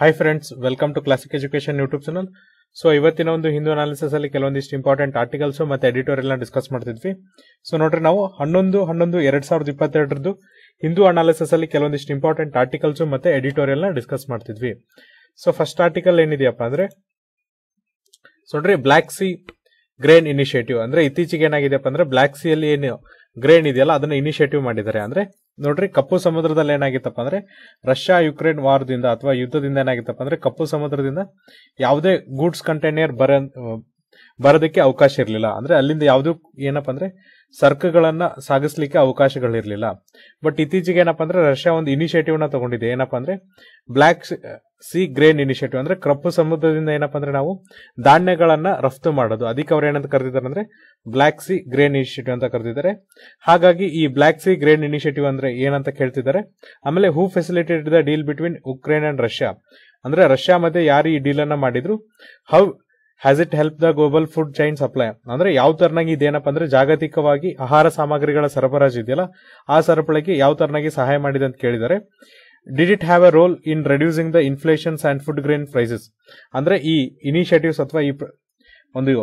hi friends welcome to classic education YouTube channel so ಇವತ್ತಿನ ಒಂದು Hindu analysis ಅಲ್ಲಿ ಕೆಲವೊಂದಿಷ್ಟು ಇಂಪಾರ್ಟೆಂಟ್ ಆರ್ಟಿಕಲ್ಸ್ ಮತ್ತೆ ಎಡಿಟೋರಿಯಲ್ ನ ಡಿಸ್ಕಸ್ ಮಾಡ್ತಿದ್ವಿ ಸೊ ನೋಡ್ರಿ ನಾವು ಹನ್ನೊಂದು ಹನ್ನೊಂದು ಎರಡ್ ಸಾವಿರದ ಇಪ್ಪತ್ತೆರಡರದ್ದು ಹಿಂದೂ ಅನಾಲಿಸಿಸ್ ಅಲ್ಲಿ ಕೆಲವೊಂದಿಷ್ಟು ಇಂಪಾರ್ಟೆಂಟ್ ಆರ್ಟಿಕಲ್ಸ್ ಮತ್ತೆ ಎಡಿಟೋರಿಯಲ್ ನ ಡಿಸ್ಕಸ್ ಮಾಡ್ತಿದ್ವಿ ಸೊ ಫಸ್ಟ್ ಆರ್ಟಿಕಲ್ ಏನಿದೆಯಪ್ಪ ಅಂದ್ರೆ ಸೊ ನೋಡ್ರಿ ಬ್ಲಾಕ್ ಸಿ ಗ್ರೇನ್ ಇನಿಷಿಯೇಟಿವ್ ಅಂದ್ರೆ ಇತ್ತೀಚೆಗೆ ಏನಾಗಿದೆಯಪ್ಪ ಅಂದ್ರೆ ಬ್ಲಾಕ್ ಸಿ ಅಲ್ಲಿ ಏನು ಗ್ರೇನ್ ಇದೆಯಲ್ಲ ಅದನ್ನ ಇನಿಷಿಯೇಟಿವ್ ಮಾಡಿದ್ದಾರೆ ಅಂದ್ರೆ ನೋಡ್ರಿ ಕಪ್ಪು ಸಮುದ್ರದಲ್ಲಿ ಏನಾಗಿತ್ತಪ್ಪ ಅಂದ್ರೆ ರಷ್ಯಾ ಯುಕ್ರೇನ್ ವಾರದಿಂದ ಅಥವಾ ಯುದ್ಧದಿಂದ ಏನಾಗಿತ್ತಪ್ಪ ಅಂದ್ರೆ ಕಪ್ಪು ಸಮುದ್ರದಿಂದ ಯಾವುದೇ ಗೂಡ್ಸ್ ಕಂಟೈನರ್ ಬರ ಬರೋದಕ್ಕೆ ಅವಕಾಶ ಇರಲಿಲ್ಲ ಅಂದ್ರೆ ಅಲ್ಲಿಂದ ಯಾವ್ದು ಏನಪ್ಪ ಅಂದ್ರೆ ಸರಕುಗಳನ್ನ ಸಾಗಿಸ್ಲಿಕ್ಕೆ ಅವಕಾಶಗಳಿರ್ಲಿಲ್ಲ ಬಟ್ ಇತ್ತೀಚೆಗೆ ಏನಪ್ಪ ಅಂದ್ರೆ ರಷ್ಯಾ ಒಂದು ಇನಿಷಿಯೇಟಿವ್ ನ ತಗೊಂಡಿದೆ ಏನಪ್ಪ ಅಂದ್ರೆ ಬ್ಲಾಕ್ ಸಿ ಗ್ರೇನ್ ಇನಿಷಿಯೇಟಿವ್ ಅಂದ್ರೆ ಕಪ್ಪು ಸಮುದ್ರದಿಂದ ಏನಪ್ಪ ಅಂದ್ರೆ ನಾವು ಧಾನ್ಯಗಳನ್ನ ರಫ್ತು ಮಾಡೋದು ಅದಕ್ಕೆ ಅವ್ರು ಏನಂತ ಕರೆದಿದ್ದಾರೆ ಅಂದ್ರೆ ಬ್ಲಾಕ್ ಸಿ ಗ್ರೇನ್ ಇನಿಷಿಯೇಟಿವ್ ಅಂತ ಕರೆದಿದ್ದಾರೆ ಹಾಗಾಗಿ ಈ ಬ್ಲಾಕ್ ಸಿ ಗ್ರೇನ್ ಇನಿಷಿಯೇಟಿವ್ ಅಂದ್ರೆ ಏನಂತ ಕೇಳ್ತಿದ್ದಾರೆ ಆಮೇಲೆ who facilitate the deal between Ukraine and Russia ಅಂದ್ರೆ ರಷ್ಯಾ ಮತ್ತೆ ಯಾರು ಈ ಡೀಲ್ ಅನ್ನ ಮಾಡಿದ್ರು how has it help the global food chain supply ಅಂದ್ರೆ ಯಾವ ತರನಾಗಿ ಇದೇನಪ್ಪ ಅಂದ್ರೆ ಜಾಗತಿಕವಾಗಿ ಆಹಾರ ಸಾಮಗ್ರಿಗಳ ಸರಬರಾಜು ಇದೆಯಲ್ಲ ಆ ಸರಪಳಿಗೆ ಯಾವ ತರನಾಗಿ ಸಹಾಯ ಮಾಡಿದೆ ಅಂತ ಕೇಳಿದ್ದಾರೆ did it have a role in reducing the inflations and food grain prices ಅಂದ್ರೆ ಈ ಇನಿಷಿಯೇಟಿವ್ಸ್ ಅಥವಾ ಈ ಪ್ರ- ಒಂದು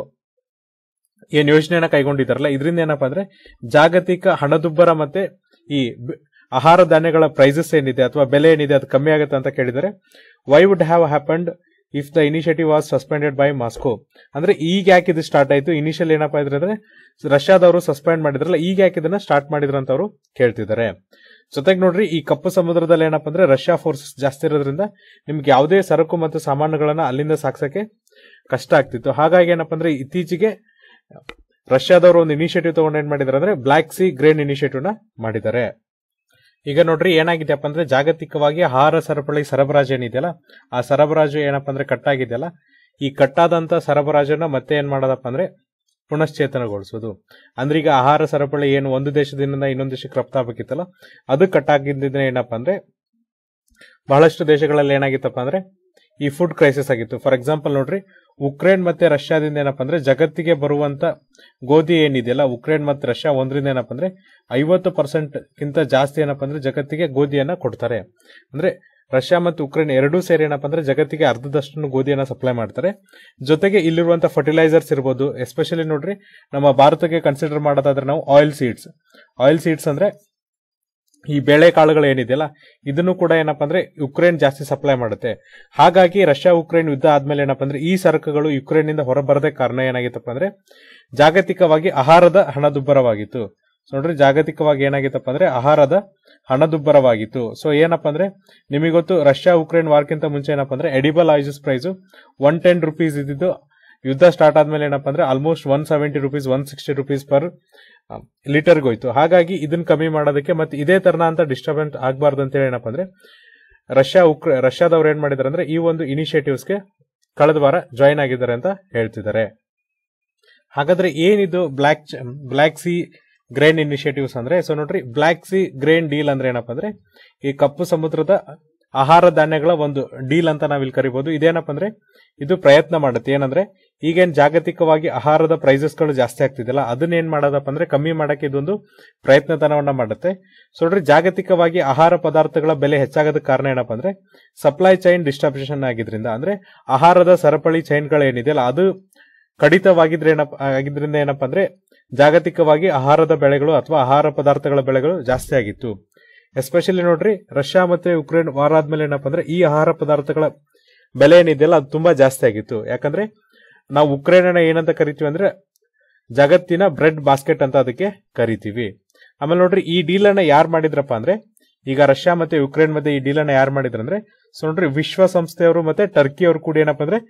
ಏನ್ ಯೋಜನೆಯನ್ನ ಕೈಗೊಂಡಿದ್ದಾರಲ್ಲ ಇದರಿಂದ ಏನಪ್ಪಾ ಅಂದ್ರೆ ಜಾಗತಿಕ ಹಣದುಬ್ಬರ ಮತ್ತೆ ಈ ಬ- ಆಹಾರ ಧಾನ್ಯಗಳ ಪ್ರೈಸಸ್ ಏನಿದೆ ಅಥವಾ ಬೆಲೆ ಏನಿದೆ ಅದು ಕಮ್ಮಿ ಆಗುತ್ತೆ ಅಂತ ಕೇಳಿದರೆ why would have happened if the initiative was suspended by Moscow ಅಂದ್ರೆ ಈಗ ಯಾಕೆ ಇದು ಸ್ಟಾರ್ಟ್ ಆಯ್ತು ಇನಿಷಿಯಲ್ ಏನಪ್ಪಾ ಇದ್ರೆ ಅಂದ್ರೆ ರಷ್ಯಾದವರು ಸಸ್ಪೆಂಡ್ ಮಾಡಿದ್ರಲ್ಲ ಈಗ ಯಾಕೆ ಇದನ್ನ ಸ್ಟಾರ್ಟ್ ಮಾಡಿದ್ರು ಅಂತ ಅವರು ಕೇಳ್ತಿದ್ದಾರೆ ಜೊತೆಗೆ ನೋಡ್ರಿ ಈ ಕಪ್ಪು ಸಮುದ್ರದಲ್ಲಿ ಏನಪ್ಪಾ ಅಂದ್ರೆ ರಷ್ಯಾ ಫೋರ್ಸಸ್ ಜಾಸ್ತಿ ಇರೋದ್ರಿಂದ ನಿಮ್ಗೆ ಯಾವುದೇ ಸರಕು ಮತ್ತು ಸಾಮಾನುಗಳನ್ನ ಅಲ್ಲಿಂದ ಸಾಕ್ಸಕ್ಕೆ ಕಷ್ಟ ಆಗ್ತಿತ್ತು ಹಾಗಾಗಿ ಏನಪ್ಪಾ ಅಂದ್ರೆ ಇತ್ತೀಚೆಗೆ ರಷ್ಯಾದವರು ಒಂದು ಇನಿಷಿಯೇಟಿವ್ ತಗೊಂಡು ಏನ್ ಮಾಡಿದ್ದಾರೆ ಅಂದ್ರೆ ಬ್ಲಾಕ್ ಸಿ ಗ್ರೇನ್ ಇನಿಷಿಯೇಟಿವ್ ನ ಮಾಡಿದ್ದಾರೆ ಈಗ ನೋಡ್ರಿ ಏನಾಗಿದೆಯಪ್ಪ ಅಂದ್ರೆ ಜಾಗತಿಕವಾಗಿ ಆಹಾರ ಸರಪಳಿ ಸರಬರಾಜು ಏನಿದೆಯಲ್ಲ ಆ ಸರಬರಾಜು ಏನಪ್ಪಾ ಅಂದ್ರೆ ಕಟ್ಟಾಗಿದೆಯಲ್ಲ ಈ ಕಟ್ಟಾದಂತ ಸರಬರಾಜನ್ನ ಮತ್ತೆ ಏನ್ ಮಾಡೋದಪ್ಪ ಅಂದ್ರೆ ಪುನಶ್ಚೇತನಗೊಳಿಸೋದು ಅಂದ್ರೆ ಈಗ ಆಹಾರ ಸರಪಳಿ ಏನು ಒಂದು ದೇಶದಿಂದ ಇನ್ನೊಂದು ದೇಶಕ್ಕೆ ರಫ್ತಾಗಬೇಕಿತ್ತಲ್ಲ ಅದು ಕಟ್ಟಾಗಿದ್ದ ಏನಪ್ಪಾ ಅಂದ್ರೆ ಬಹಳಷ್ಟು ದೇಶಗಳಲ್ಲಿ ಏನಾಗಿತ್ತಪ್ಪ ಅಂದ್ರೆ ಈ ಫುಡ್ ಕ್ರೈಸಿಸ್ ಆಗಿತ್ತು ಫಾರ್ ಎಕ್ಸಾಂಪಲ್ ನೋಡ್ರಿ ಉಕ್ರೇನ್ ಮತ್ತೆ ರಷ್ಯಾದಿಂದ ಏನಪ್ಪಾ ಅಂದ್ರೆ ಜಗತ್ತಿಗೆ ಬರುವಂತ ಗೋಧಿ ಏನಿದೆಯಲ್ಲ ಉಕ್ರೇನ್ ಮತ್ತೆ ರಷ್ಯಾ ಒಂದರಿಂದ ಏನಪ್ಪಾ ಅಂದ್ರೆ ಐವತ್ತು ಪರ್ಸೆಂಟ್ ಗಿಂತ ಜಾಸ್ತಿ ಏನಪ್ಪಾ ಅಂದ್ರೆ ಜಗತ್ತಿಗೆ ಗೋಧಿಯನ್ನ ಕೊಡ್ತಾರೆ ಅಂದ್ರೆ ರಷ್ಯಾ ಮತ್ತು ಉಕ್ರೇನ್ ಎರಡೂ ಸೇರಿ ಏನಪ್ಪಾ ಅಂದ್ರೆ ಜಗತ್ತಿಗೆ ಅರ್ಧದಷ್ಟು ಗೋಧಿಯನ್ನ ಸಪ್ಲೈ ಮಾಡ್ತಾರೆ ಜೊತೆಗೆ ಇಲ್ಲಿರುವಂತ ಫರ್ಟಿಲೈಸರ್ಸ್ ಇರ್ಬೋದು ಎಸ್ಪೆಷಲಿ ನೋಡ್ರಿ ನಮ್ಮ ಭಾರತಕ್ಕೆ ಕನ್ಸಿಡರ್ ಮಾಡೋದಾದ್ರೆ ನಾವು ಆಯಿಲ್ ಸೀಡ್ಸ್ ಆಯಿಲ್ ಸೀಡ್ಸ್ ಅಂದ್ರೆ ಈ ಬೇಳೆ ಕಾಳುಗಳು ಏನಿದೆಯಲ್ಲ ಇದನ್ನು ಕೂಡ ಏನಪ್ಪಾ ಅಂದ್ರೆ ಯುಕ್ರೇನ್ ಜಾಸ್ತಿ ಸಪ್ಲೈ ಮಾಡುತ್ತೆ ಹಾಗಾಗಿ ರಷ್ಯಾ ಉಕ್ರೇನ್ ಯುದ್ಧ ಆದ್ಮೇಲೆ ಏನಪ್ಪಾ ಅಂದ್ರೆ ಈ ಸರಕುಗಳು ಯುಕ್ರೇನ್ ನಿಂದ ಹೊರಬರದೇ ಕಾರಣ ಏನಾಗಿತ್ತಪ್ಪ ಅಂದ್ರೆ ಜಾಗತಿಕವಾಗಿ ಆಹಾರದ ಹಣದುಬ್ಬರವಾಗಿತ್ತು ಸೊ ನೋಡ್ರಿ ಜಾಗತಿಕವಾಗಿ ಏನಾಗಿತ್ತಪ್ಪ ಅಂದ್ರೆ ಆಹಾರದ ಹಣದುಬ್ಬರವಾಗಿತ್ತು ಸೊ ಏನಪ್ಪಾ ಅಂದ್ರೆ ನಿಮಗೆ ಗೊತ್ತು ರಷ್ಯಾ ಉಕ್ರೇನ್ ವಾರ್ಕ್ಕಿಂತ ಮುಂಚೆ ಏನಪ್ಪಾ ಅಂದ್ರೆ edible oils price one ten rupees ಇದ್ದಿದ್ದು ಯುದ್ಧ ಸ್ಟಾರ್ಟ್ ಆದ್ಮೇಲೆ ಏನಪ್ಪಾ ಅಂದ್ರೆ almost one seventy rupees one sixty rupees per ಲೀಟರ್ಗೆ ಹೋಯ್ತು ಹಾಗಾಗಿ ಇದನ್ನ ಕಮ್ಮಿ ಮಾಡೋದಕ್ಕೆ ಮತ್ತೆ ಇದೇ ತರನ ಅಂತ ಡಿಸ್ಟರ್ಬೆನ್ಸ್ ಆಗಬಾರ್ದು ಅಂತೇಳಿ ಏನಪ್ಪಾ ಅಂದ್ರೆ ರಷ್ಯಾ ಉಕ್ರ ರಷ್ಯಾದವ್ರು ಏನ್ ಮಾಡಿದಾರೆ ಅಂದ್ರೆ ಈ ಒಂದು ಇನಿಷಿಯೇಟಿವ್ಸ್ಗೆ ಕಳೆದ ವಾರ ಜಾಯಿನ್ ಆಗಿದ್ದಾರೆ ಅಂತ ಹೇಳ್ತಿದ್ದಾರೆ ಹಾಗಾದ್ರೆ ಏನಿದು black black sea grain initiatives ಅಂದ್ರೆ ಸೊ ನೋಡ್ರಿ ಬ್ಲಾಕ್ ಸಿ ಗ್ರೈನ್ ಡೀಲ್ ಅಂದ್ರೆ ಏನಪ್ಪಾ ಅಂದ್ರೆ ಈ ಕಪ್ಪು ಸಮುದ್ರದ ಆಹಾರ ಧಾನ್ಯಗಳ ಒಂದು ಡೀಲ್ ಅಂತ ನಾವಿಲ್ಲಿ ಕರಿಬಹುದು ಇದೇನಪ್ಪ ಅಂದ್ರೆ ಇದು ಪ್ರಯತ್ನ ಮಾಡುತ್ತೆ ಏನಂದ್ರೆ ಈಗೇನ್ ಜಾಗತಿಕವಾಗಿ ಆಹಾರದ ಪ್ರೈಸಸ್ಗಳು ಜಾಸ್ತಿ ಆಗ್ತಿದೆಯಲ್ಲ ಅದನ್ನ ಏನ್ ಮಾಡೋದಪ್ಪ ಅಂದ್ರೆ ಕಮ್ಮಿ ಮಾಡಕ್ಕೆ ಇದೊಂದು ಪ್ರಯತ್ನತನವನ್ನ ಮಾಡುತ್ತೆ ಸೊ ನೋಡ್ರಿ ಜಾಗತಿಕವಾಗಿ ಆಹಾರ ಪದಾರ್ಥಗಳ ಬೆಲೆ ಹೆಚ್ಚಾಗೋದಕ್ಕೆ ಕಾರಣ ಏನಪ್ಪಾ ಅಂದ್ರೆ ಸಪ್ಲೈ ಚೈನ್ ಡಿಸ್ಟ್ರಿಬ್ಯೂಷನ್ ಆಗಿದ್ರಿಂದ ಅಂದ್ರೆ ಆಹಾರದ ಸರಪಳಿ ಚೈನ್ಗಳು ಏನಿದೆಯಲ್ಲ ಅದು ಕಡಿತವಾಗಿದ್ರೆ ಏನಪ್ಪ ಆಗಿದ್ರಿಂದ ಏನಪ್ಪಾ ಅಂದ್ರೆ ಜಾಗತಿಕವಾಗಿ ಆಹಾರದ ಬೆಳೆಗಳು ಅಥವಾ ಆಹಾರ ಪದಾರ್ಥಗಳ ಬೆಳೆಗಳು ಜಾಸ್ತಿ ಆಗಿತ್ತು ಎಸ್ಪೆಷಲಿ ನೋಡ್ರಿ ರಷ್ಯಾ ಮತ್ತೆ ಉಕ್ರೇನ್ ವಾರ ಆದ್ಮೇಲೆ ಏನಪ್ಪಾ ಅಂದ್ರೆ ಈ ಆಹಾರ ಪದಾರ್ಥಗಳ ಬೆಲೆ ಏನಿದೆಯಲ್ಲ ಅದು ತುಂಬಾ ಜಾಸ್ತಿ ಆಗಿತ್ತು ಯಾಕಂದ್ರೆ ನಾವು ಉಕ್ರೇನ್ ಏನಂತ ಕರಿತೀವಿ ಅಂದ್ರೆ ಜಗತ್ತಿನ ಬ್ರೆಡ್ ಬಾಸ್ಕೆಟ್ ಅಂತ ಅದಕ್ಕೆ ಕರಿತೀವಿ ಆಮೇಲೆ ನೋಡ್ರಿ ಈ ಡೀಲ್ ಅನ್ನ ಯಾರು ಮಾಡಿದ್ರಪ್ಪ ಅಂದ್ರೆ ಈಗ ರಷ್ಯಾ ಮತ್ತೆ ಯುಕ್ರೇನ್ ಮತ್ತೆ ಈ ಡೀಲ್ ಅನ್ನ ಯಾರು ಮಾಡಿದ್ರು ಅಂದ್ರೆ ಸೊ ನೋಡ್ರಿ ವಿಶ್ವಸಂಸ್ಥೆಯವರು ಮತ್ತೆ ಟರ್ಕಿ ಅವರು ಕೂಡ ಏನಪ್ಪಾ ಅಂದ್ರೆ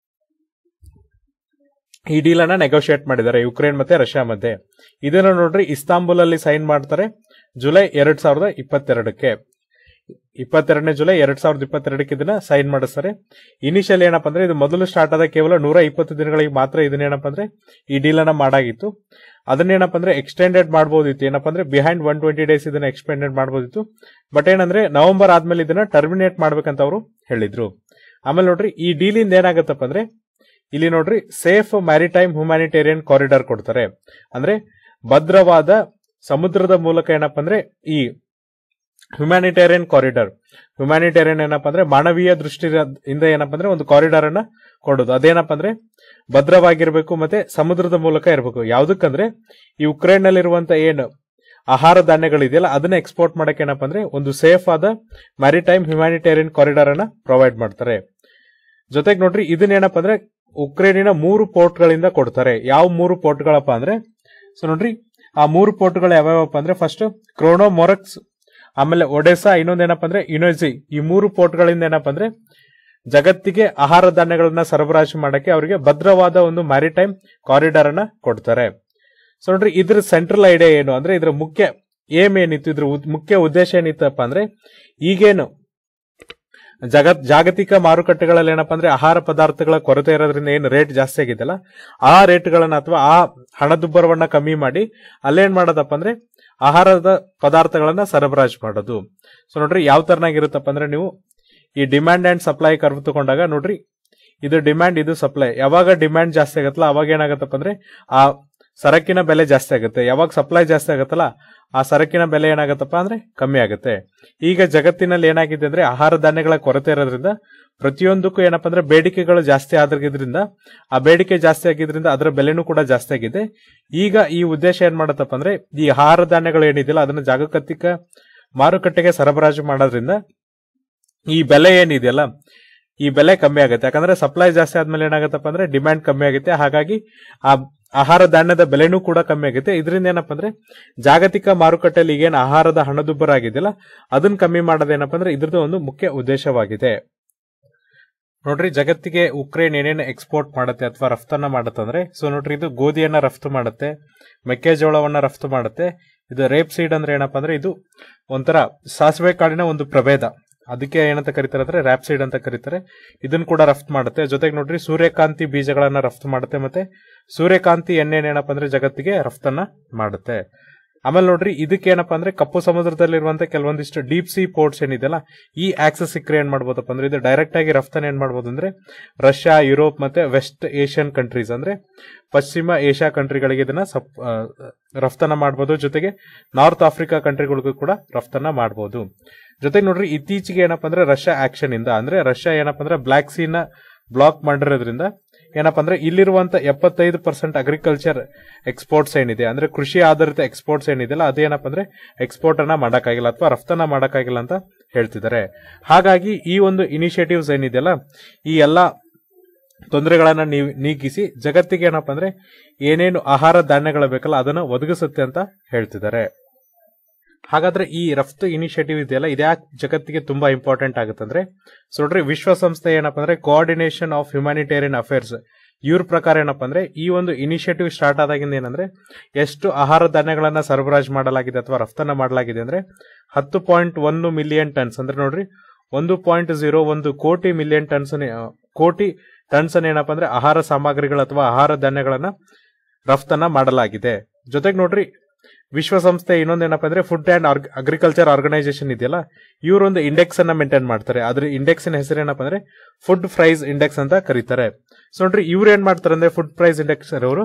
ಈ ಡೀಲ್ ಅನ್ನ ನೆಗೋಷಿಯೇಟ್ ಮಾಡಿದ್ದಾರೆ ಯುಕ್ರೇನ್ ಮತ್ತೆ ರಷ್ಯಾ ಮಧ್ಯೆ ಇದನ್ನ ನೋಡ್ರಿ ಇಸ್ತಾಂಬುಲ್ ಅಲ್ಲಿ ಸೈನ್ ಮಾಡ್ತಾರೆ ಜುಲೈ ಎರಡ್ ಸಾವಿರದ ಇಪ್ಪತ್ತೆರಡಕ್ಕೆ ಇಪ್ಪತ್ತೆರಡನೇ ಜುಲೈ ಎರಡ್ ಸಾವಿರದ ಇಪ್ಪತ್ತೆರಡಕ್ಕೆ ಇದನ್ನ ಸೈನ್ ಮಾಡಿಸ್ತಾರೆ ಇನಿಷಿಯಲ್ ಏನಪ್ಪಾ ಅಂದ್ರೆ ಇದು ಮೊದಲು ಸ್ಟಾರ್ಟ್ ಆದ ಕೇವಲ ನೂರ ಇಪ್ಪತ್ತು ದಿನಗಳಿಗೆ ಮಾತ್ರ ಇದನ್ನೇನಪ್ಪ ಅಂದ್ರೆ ಈ ಡೀಲ್ ಅನ್ನ ಮಾಡಾಗಿತ್ತು ಅದನ್ನೇನಪ್ಪ ಅಂದ್ರೆ ಎಕ್ಸ್ಟೆಂಡೆಡ್ ಮಾಡಬಹುದಿತ್ತು ಏನಪ್ಪಾ ಅಂದ್ರೆ ಬಿಹೈಂಡ್ ಒನ್ ಟ್ವೆಂಟಿ ಡೇಸ್ ಇದನ್ನ ಎಕ್ಸ್ಟೆಂಡೆಡ್ ಮಾಡಬಹುದಿತ್ತು ಬಟ್ ಏನಂದ್ರೆ ನವೆಂಬರ್ ಆದ್ಮೇಲೆ ಇದನ್ನ ಟರ್ಮಿನೇಟ್ ಮಾಡ್ಬೇಕಂತ ಅವರು ಹೇಳಿದ್ರು ಆಮೇಲೆ ನೋಡ್ರಿ ಈ ಡೀಲಿಂದ ಏನಾಗತ್ತಪ್ಪ ಅಂದ್ರೆ ಇಲ್ಲಿ ನೋಡ್ರಿ ಸೇಫ್ ಮ್ಯಾರಿಟೈಮ್ ಹ್ಯುಮ್ಯಾನಿಟೇರಿಯನ್ ಕಾರಿಡಾರ್ ಕೊಡ್ತಾರೆ ಅಂದ್ರೆ ಭದ್ರವಾದ ಸಮುದ್ರದ ಮೂಲಕ ಏನಪ್ಪಾ ಅಂದ್ರೆ ಈ ಹ್ಯುಮ್ಯಾನಿಟೇರಿಯನ್ ಕಾರಿಡಾರ್ ಹ್ಯುಮ್ಯಾನಿಟೇರಿಯನ್ ಏನಪ್ಪಾ ಅಂದ್ರೆ ಮಾನವೀಯ ದೃಷ್ಟಿಯಿಂದ ಏನಪ್ಪಾ ಅಂದ್ರೆ ಒಂದು ಕಾರಿಡಾರ್ ಅನ್ನ ಕೊಡೋದು ಅದೇನಪ್ಪ ಅಂದ್ರೆ ಭದ್ರವಾಗಿರ್ಬೇಕು ಮತ್ತೆ ಸಮುದ್ರದ ಮೂಲಕ ಇರಬೇಕು ಯಾವ್ದಕ್ಕಂದ್ರೆ ಈ ಉಕ್ರೇನ್ ನಲ್ಲಿರುವಂತ ಏನು ಆಹಾರ ಧಾನ್ಯಗಳಿದೆಯಲ್ಲ ಅದನ್ನ ಎಕ್ಸ್ಪೋರ್ಟ್ ಮಾಡಕ್ಕೆ ಏನಪ್ಪಾ ಅಂದ್ರೆ ಒಂದು ಸೇಫ್ ಆದ ಮ್ಯಾರಿಟೈಮ್ ಹ್ಯುಮ್ಯಾನಿಟೇರಿಯನ್ ಕಾರಿಡಾರ್ ಅನ್ನ ಪ್ರೊವೈಡ್ ಮಾಡ್ತಾರೆ ಜೊತೆಗೆ ನೋಡ್ರಿ ಇದನ್ನ ಏನಪ್ಪಾ ಅಂದ್ರೆ ಉಕ್ರೇನಿನ ಮೂರು ಪೋರ್ಟ್ ಗಳಿಂದ ಕೊಡ್ತಾರೆ ಯಾವ ಮೂರು ಪೋರ್ಟ್ ಗಳಪ್ಪ ಅಂದ್ರೆ ಸೊ ನೋಡ್ರಿ ಆ ಮೂರು ಪೋರ್ಟ್ ಗಳು ಯಾವ್ಯಾವಪ್ಪ ಅಂದ್ರೆ ಫಸ್ಟ್ ಕ್ರೋನೋ ಮೊರಕ್ಸ್ ಆಮೇಲೆ ಒಡೆಸಾ ಇನ್ನೊಂದೇನಪ್ಪ ಅಂದ್ರೆ ಇನೋಜಿ ಈ ಮೂರು ಪೋರ್ಟ್ ಗಳಿಂದ ಏನಪ್ಪ ಅಂದ್ರೆ ಜಗತ್ತಿಗೆ ಆಹಾರ ಧಾನ್ಯಗಳನ್ನ ಸರಬರಾಜು ಮಾಡಕ್ಕೆ ಅವರಿಗೆ ಭದ್ರವಾದ ಒಂದು ಮ್ಯಾರಿಟೈಮ್ ಕಾರಿಡಾರ್ ಅನ್ನ ಕೊಡ್ತಾರೆ ಸೊ ನೋಡ್ರಿ ಇದ್ರ ಸೆಂಟ್ರಲ್ ಐಡಿಯಾ ಏನು ಅಂದ್ರೆ ಇದ್ರ ಮುಖ್ಯ ಏಮ್ ಏನಿತ್ತು ಇದ್ರ ಉದ್- ಮುಖ್ಯ ಉದ್ದೇಶ ಏನಿತ್ತಪ್ಪ ಅಂದ್ರೆ ಈಗೇನು ಜಗತ್ ಜಾಗತಿಕ ಮಾರುಕಟ್ಟೆಗಳಲ್ಲಿ ಏನಪ್ಪಾ ಅಂದ್ರೆ ಆಹಾರ ಪದಾರ್ಥಗಳ ಕೊರತೆ ಇರೋದ್ರಿಂದ ಏನು ರೇಟ್ ಜಾಸ್ತಿ ಆಗಿದೆಯಲ್ಲ ಆ ರೇಟ್ಗಳನ್ನ ಅಥವಾ ಆ ಹಣದುಬ್ಬರವನ್ನ ಕಮ್ಮಿ ಮಾಡಿ ಅಲ್ಲೇನ್ ಮಾಡೋದಪ್ಪ ಅಂದ್ರೆ ಆಹಾರದ ಪದಾರ್ಥಗಳನ್ನ ಸರಬರಾಜು ಮಾಡೋದು ಸೊ ನೋಡ್ರಿ ಯಾವ ತರನಾಗಿರುತ್ತಪ್ಪ ಅಂದ್ರೆ ನೀವು ಈ ಡಿಮ್ಯಾಂಡ್ ಅಂಡ್ ಸಪ್ಲೈ ಕರ್ವ್ ತಗೊಂಡಾಗ ನೋಡ್ರಿ ಇದು ಡಿಮ್ಯಾಂಡ್ ಇದು ಸಪ್ಲೈ ಯಾವಾಗ ಡಿಮ್ಯಾಂಡ್ ಜಾಸ್ತಿ ಆಗತ್ತಲ್ಲ ಅವಾಗ ಏನಾಗತ್ತಪ್ಪ ಅಂದ್ರೆ ಆ ಸರಕಿನ ಬೆಲೆ ಜಾಸ್ತಿ ಆಗುತ್ತೆ ಯಾವಾಗ ಸಪ್ಲೈ ಜಾಸ್ತಿ ಆಗತ್ತಲ್ಲ ಆ ಸರಕಿನ ಬೆಲೆ ಏನಾಗತ್ತಪ್ಪ ಅಂದ್ರೆ ಕಮ್ಮಿ ಆಗುತ್ತೆ ಈಗ ಜಗತ್ತಿನಲ್ಲಿ ಏನಾಗಿದೆ ಅಂದ್ರೆ ಆಹಾರ ಧಾನ್ಯಗಳ ಕೊರತೆ ಇರೋದ್ರಿಂದ ಪ್ರತಿಯೊಂದಕ್ಕೂ ಏನಪ್ಪಾ ಅಂದ್ರೆ ಬೇಡಿಕೆಗಳು ಜಾಸ್ತಿ ಆಗಿದ್ರಿಂದ ಆ ಬೇಡಿಕೆ ಜಾಸ್ತಿ ಆಗಿದ್ರಿಂದ ಅದರ ಬೆಲೆನೂ ಕೂಡ ಜಾಸ್ತಿ ಆಗಿದೆ ಈಗ ಈ ಉದ್ದೇಶ ಏನ್ ಮಾಡತ್ತಪ್ಪ ಅಂದ್ರೆ ಈ ಆಹಾರ ಧಾನ್ಯಗಳು ಏನಿದೆಯಲ್ಲ ಅದನ್ನ ಜಾಗತಿಕ ಮಾರುಕಟ್ಟೆಗೆ ಸರಬರಾಜು ಮಾಡೋದ್ರಿಂದ ಈ ಬೆಲೆ ಏನಿದೆಯಲ್ಲ ಈ ಬೆಲೆ ಕಮ್ಮಿ ಆಗುತ್ತೆ ಯಾಕಂದ್ರೆ ಸಪ್ಲೈ ಜಾಸ್ತಿ ಆದ್ಮೇಲೆ ಏನಾಗತ್ತಪ್ಪ ಅಂದ್ರೆ ಡಿಮ್ಯಾಂಡ್ ಕಮ್ಮಿ ಆಗುತ್ತೆ ಹಾಗಾಗಿ ಆ ಆಹಾರ ಧಾನ್ಯದ ಬೆಲೆನೂ ಕೂಡ ಕಮ್ಮಿ ಆಗುತ್ತೆ ಇದರಿಂದ ಏನಪ್ಪ ಅಂದ್ರೆ ಜಾಗತಿಕ ಮಾರುಕಟ್ಟೆಯಲ್ಲಿ ಈಗೇನು ಆಹಾರದ ಹಣದುಬ್ಬರ ಆಗಿದೆಯಲ್ಲ ಅದನ್ನ ಕಮ್ಮಿ ಮಾಡೋದೇನಪ್ಪ ಅಂದ್ರೆ ಇದ್ರದ್ದು ಒಂದು ಮುಖ್ಯ ಉದ್ದೇಶವಾಗಿದೆ ನೋಡ್ರಿ ಜಗತ್ತಿಗೆ ಉಕ್ರೇನ್ ಏನೇನು ಎಕ್ಸ್ಪೋರ್ಟ್ ಮಾಡುತ್ತೆ ಅಥವಾ ರಫ್ತನ್ನ ಮಾಡುತ್ತೆ ಅಂದ್ರೆ ಸೊ ನೋಡ್ರಿ ಇದು ಗೋಧಿಯನ್ನ ರಫ್ತು ಮಾಡುತ್ತೆ ಮೆಕ್ಕೆಜೋಳವನ್ನ ರಫ್ತು ಮಾಡುತ್ತೆ ಇದು ರೇಪ್ ಸೀಡ್ ಅಂದ್ರೆ ಏನಪ್ಪಾ ಅಂದ್ರೆ ಇದು ಒಂಥರ ಸಾಸಿವೆ ಕಾಳಿನ ಒಂದು ಪ್ರಭೇದ ಅದಕ್ಕೆ ಏನಂತ ಕರೀತಾರೆ ಅಂದ್ರೆ ರ್ಯಾಪ್ ಸೀಡ್ ಅಂತ ಕರೀತಾರೆ ಇದನ್ನ ಕೂಡ ರಫ್ತು ಮಾಡುತ್ತೆ ಜೊತೆಗೆ ನೋಡ್ರಿ ಸೂರ್ಯಕಾಂತಿ ಬೀಜಗಳನ್ನ ರಫ್ತು ಮಾಡುತ್ತೆ ಮತ್ತೆ ಸೂರ್ಯಕಾಂತಿ ಎಣ್ಣೆ ಏನಪ್ಪಾ ಅಂದ್ರೆ ಜಗತ್ತಿಗೆ ರಫ್ತನ್ನ ಮಾಡುತ್ತೆ ಆಮೇಲೆ ನೋಡ್ರಿ ಇದಕ್ಕೆ ಏನಪ್ಪಾ ಅಂದ್ರೆ ಕಪ್ಪು ಸಮುದ್ರದಲ್ಲಿರುವಂತ ಕೆಲವೊಂದಿಷ್ಟು ಡೀಪ್ ಸಿ ಪೋರ್ಟ್ಸ್ ಏನಿದೆಯಲ್ಲ ಈ ಆಕ್ಸಸ್ ಸಿಕ್ಕರೆ ಏನ್ ಮಾಡ್ಬೋದಪ್ಪ ಅಂದ್ರೆ ಇದು ಡೈರೆಕ್ಟ್ ಆಗಿ ರಫ್ತನ್ನ ಏನ್ ಮಾಡ್ಬೋದು ಅಂದ್ರೆ ರಷ್ಯಾ ಯುರೋಪ್ ಮತ್ತೆ ವೆಸ್ಟ್ ಏಷ್ಯನ್ ಕಂಟ್ರೀಸ್ ಅಂದ್ರೆ ಪಶ್ಚಿಮ ಏಷ್ಯಾ ಕಂಟ್ರಿಗಳಿಗೆ ಇದನ್ನ ಸಪ್ ಆ, ರಫ್ತನ್ನ ಮಾಡ್ಬೋದು ಜೊತೆಗೆ ನಾರ್ತ್ ಆಫ್ರಿಕಾ ಕಂಟ್ರಿಗಳಿಗೂ ಕೂಡ ರಫ್ತನ್ನ ಮಾಡ್ಬೋದು ಜೊತೆಗೆ ನೋಡ್ರಿ ಇತ್ತೀಚೆಗೆ ಏನಪ್ಪಾ ಅಂದ್ರೆ ರಷ್ಯಾ ಆಕ್ಷನ್ ಇಂದ ಅಂದ್ರೆ ರಷ್ಯಾ ಏನಪ್ಪಾ ಅಂದ್ರೆ ಬ್ಲಾಕ್ ಸೀನ ಬ್ಲಾಕ್ ಮಾಡಿರೋದ್ರಿಂದ ಏನಪ್ಪಾ ಅಂದ್ರೆ ಇಲ್ಲಿರುವಂತ ಎಪ್ಪತ್ತೈದು ಪರ್ಸೆಂಟ್ ಅಗ್ರಿಕಲ್ಚರ್ ಎಕ್ಸ್ಪೋರ್ಟ್ಸ್ ಏನಿದೆ ಅಂದ್ರೆ ಕೃಷಿ ಆಧಾರಿತ ಎಕ್ಸ್ಪೋರ್ಟ್ಸ್ ಏನಿದೆಯಲ್ಲ ಅದೇನಪ್ಪ ಅಂದ್ರೆ ಎಕ್ಸ್ಪೋರ್ಟ್ ಅನ್ನ ಮಾಡಕ್ಕಾಗಿಲ್ಲ ಅಥವಾ ರಫ್ತನ್ನ ಮಾಡಕ್ಕಾಗಿಲ್ಲ ಅಂತ ಹೇಳ್ತಿದ್ದಾರೆ ಹಾಗಾಗಿ ಈ ಒಂದು ಇನಿಷಿಯೇಟಿವ್ಸ್ ಏನಿದೆಯಲ್ಲ ಈ ಎಲ್ಲಾ ತೊಂದರೆಗಳನ್ನ ನೀವು ನೀಗಿಸಿ ಜಗತ್ತಿಗೆ ಏನಪ್ಪಾ ಅಂದ್ರೆ ಏನೇನು ಆಹಾರ ಧಾನ್ಯಗಳು ಬೇಕಲ್ಲ ಅದನ್ನ ಒದಗಿಸುತ್ತೆ ಅಂತ ಹೇಳ್ತಿದ್ದಾರೆ ಹಾಗಾದ್ರೆ ಈ ರಫ್ತು ಇನಿಷಿಯೇಟಿವ್ ಇದೆಯಲ್ಲ ಇದ್ಯಾಕೆ ಜಗತ್ತಿಗೆ ತುಂಬಾ ಇಂಪಾರ್ಟೆಂಟ್ ಆಗುತ್ತಂದ್ರೆ ಸೊ ನೋಡ್ರಿ ವಿಶ್ವಸಂಸ್ಥೆ ಏನಪ್ಪಾ ಅಂದ್ರೆ ಕೋಆರ್ಡಿನೇಷನ್ ಆಫ್ ಹ್ಯುಮ್ಯಾನಿಟೇರಿಯನ್ ಅಫೇರ್ಸ್ ಇವ್ರ ಪ್ರಕಾರ ಏನಪ್ಪಾ ಅಂದ್ರೆ ಈ ಒಂದು ಇನಿಷಿಯೇಟಿವ್ ಸ್ಟಾರ್ಟ್ ಆದಾಗಿಂದ ಏನಂದ್ರೆ ಎಷ್ಟು ಆಹಾರ ಧಾನ್ಯಗಳನ್ನ ಸರಬರಾಜು ಮಾಡಲಾಗಿದೆ ಅಥವಾ ರಫ್ತನ್ನ ಮಾಡಲಾಗಿದೆ ಅಂದ್ರೆ ಹತ್ತು ಪಾಯಿಂಟ್ ಒಂದು ಮಿಲಿಯನ್ ಟನ್ಸ್ ಅಂದ್ರೆ ನೋಡ್ರಿ ಒಂದು ಪಾಯಿಂಟ್ ಜೀರೋ ಒಂದು ಕೋಟಿ ಮಿಲಿಯನ್ ಟನ್ಸ್ ಕೋಟಿ ಟನ್ಸ್ ಏನಪ್ಪಾ ಅಂದ್ರೆ ಆಹಾರ ಸಾಮಗ್ರಿಗಳು ಅಥವಾ ಆಹಾರ ಧಾನ್ಯಗಳನ್ನ ರಫ್ತನ್ನ ಮಾಡಲಾಗಿದೆ ಜೊತೆಗೆ ನೋಡ್ರಿ ವಿಶ್ವಸಂಸ್ಥೆ ಇನ್ನೊಂದೇನಪ್ಪ ಅಂದ್ರೆ ಫುಡ್ ಅಂಡ್ ಅಗ್ರಿಕಲ್ಚರ್ ಆರ್ಗನೈಸೇಷನ್ ಇದೆಯಲ್ಲ ಇವರೊಂದು ಇಂಡೆಕ್ಸ್ ಅನ್ನ ಮೇಂಟೈನ್ ಮಾಡ್ತಾರೆ ಅದ್ರ ಇಂಡೆಕ್ಸ್ ಹೆಸರು ಏನಪ್ಪ ಅಂದ್ರೆ ಫುಡ್ ಪ್ರೈಸ್ ಇಂಡೆಕ್ಸ್ ಅಂತ ಕರೀತಾರೆ ಸೊ ನೋಡ್ರಿ ಇವ್ರು ಏನ್ ಮಾಡ್ತಾರೆ ಅಂದ್ರೆ ಫುಡ್ ಪ್ರೈಸ್ ಇಂಡೆಕ್ಸ್ ಅವರು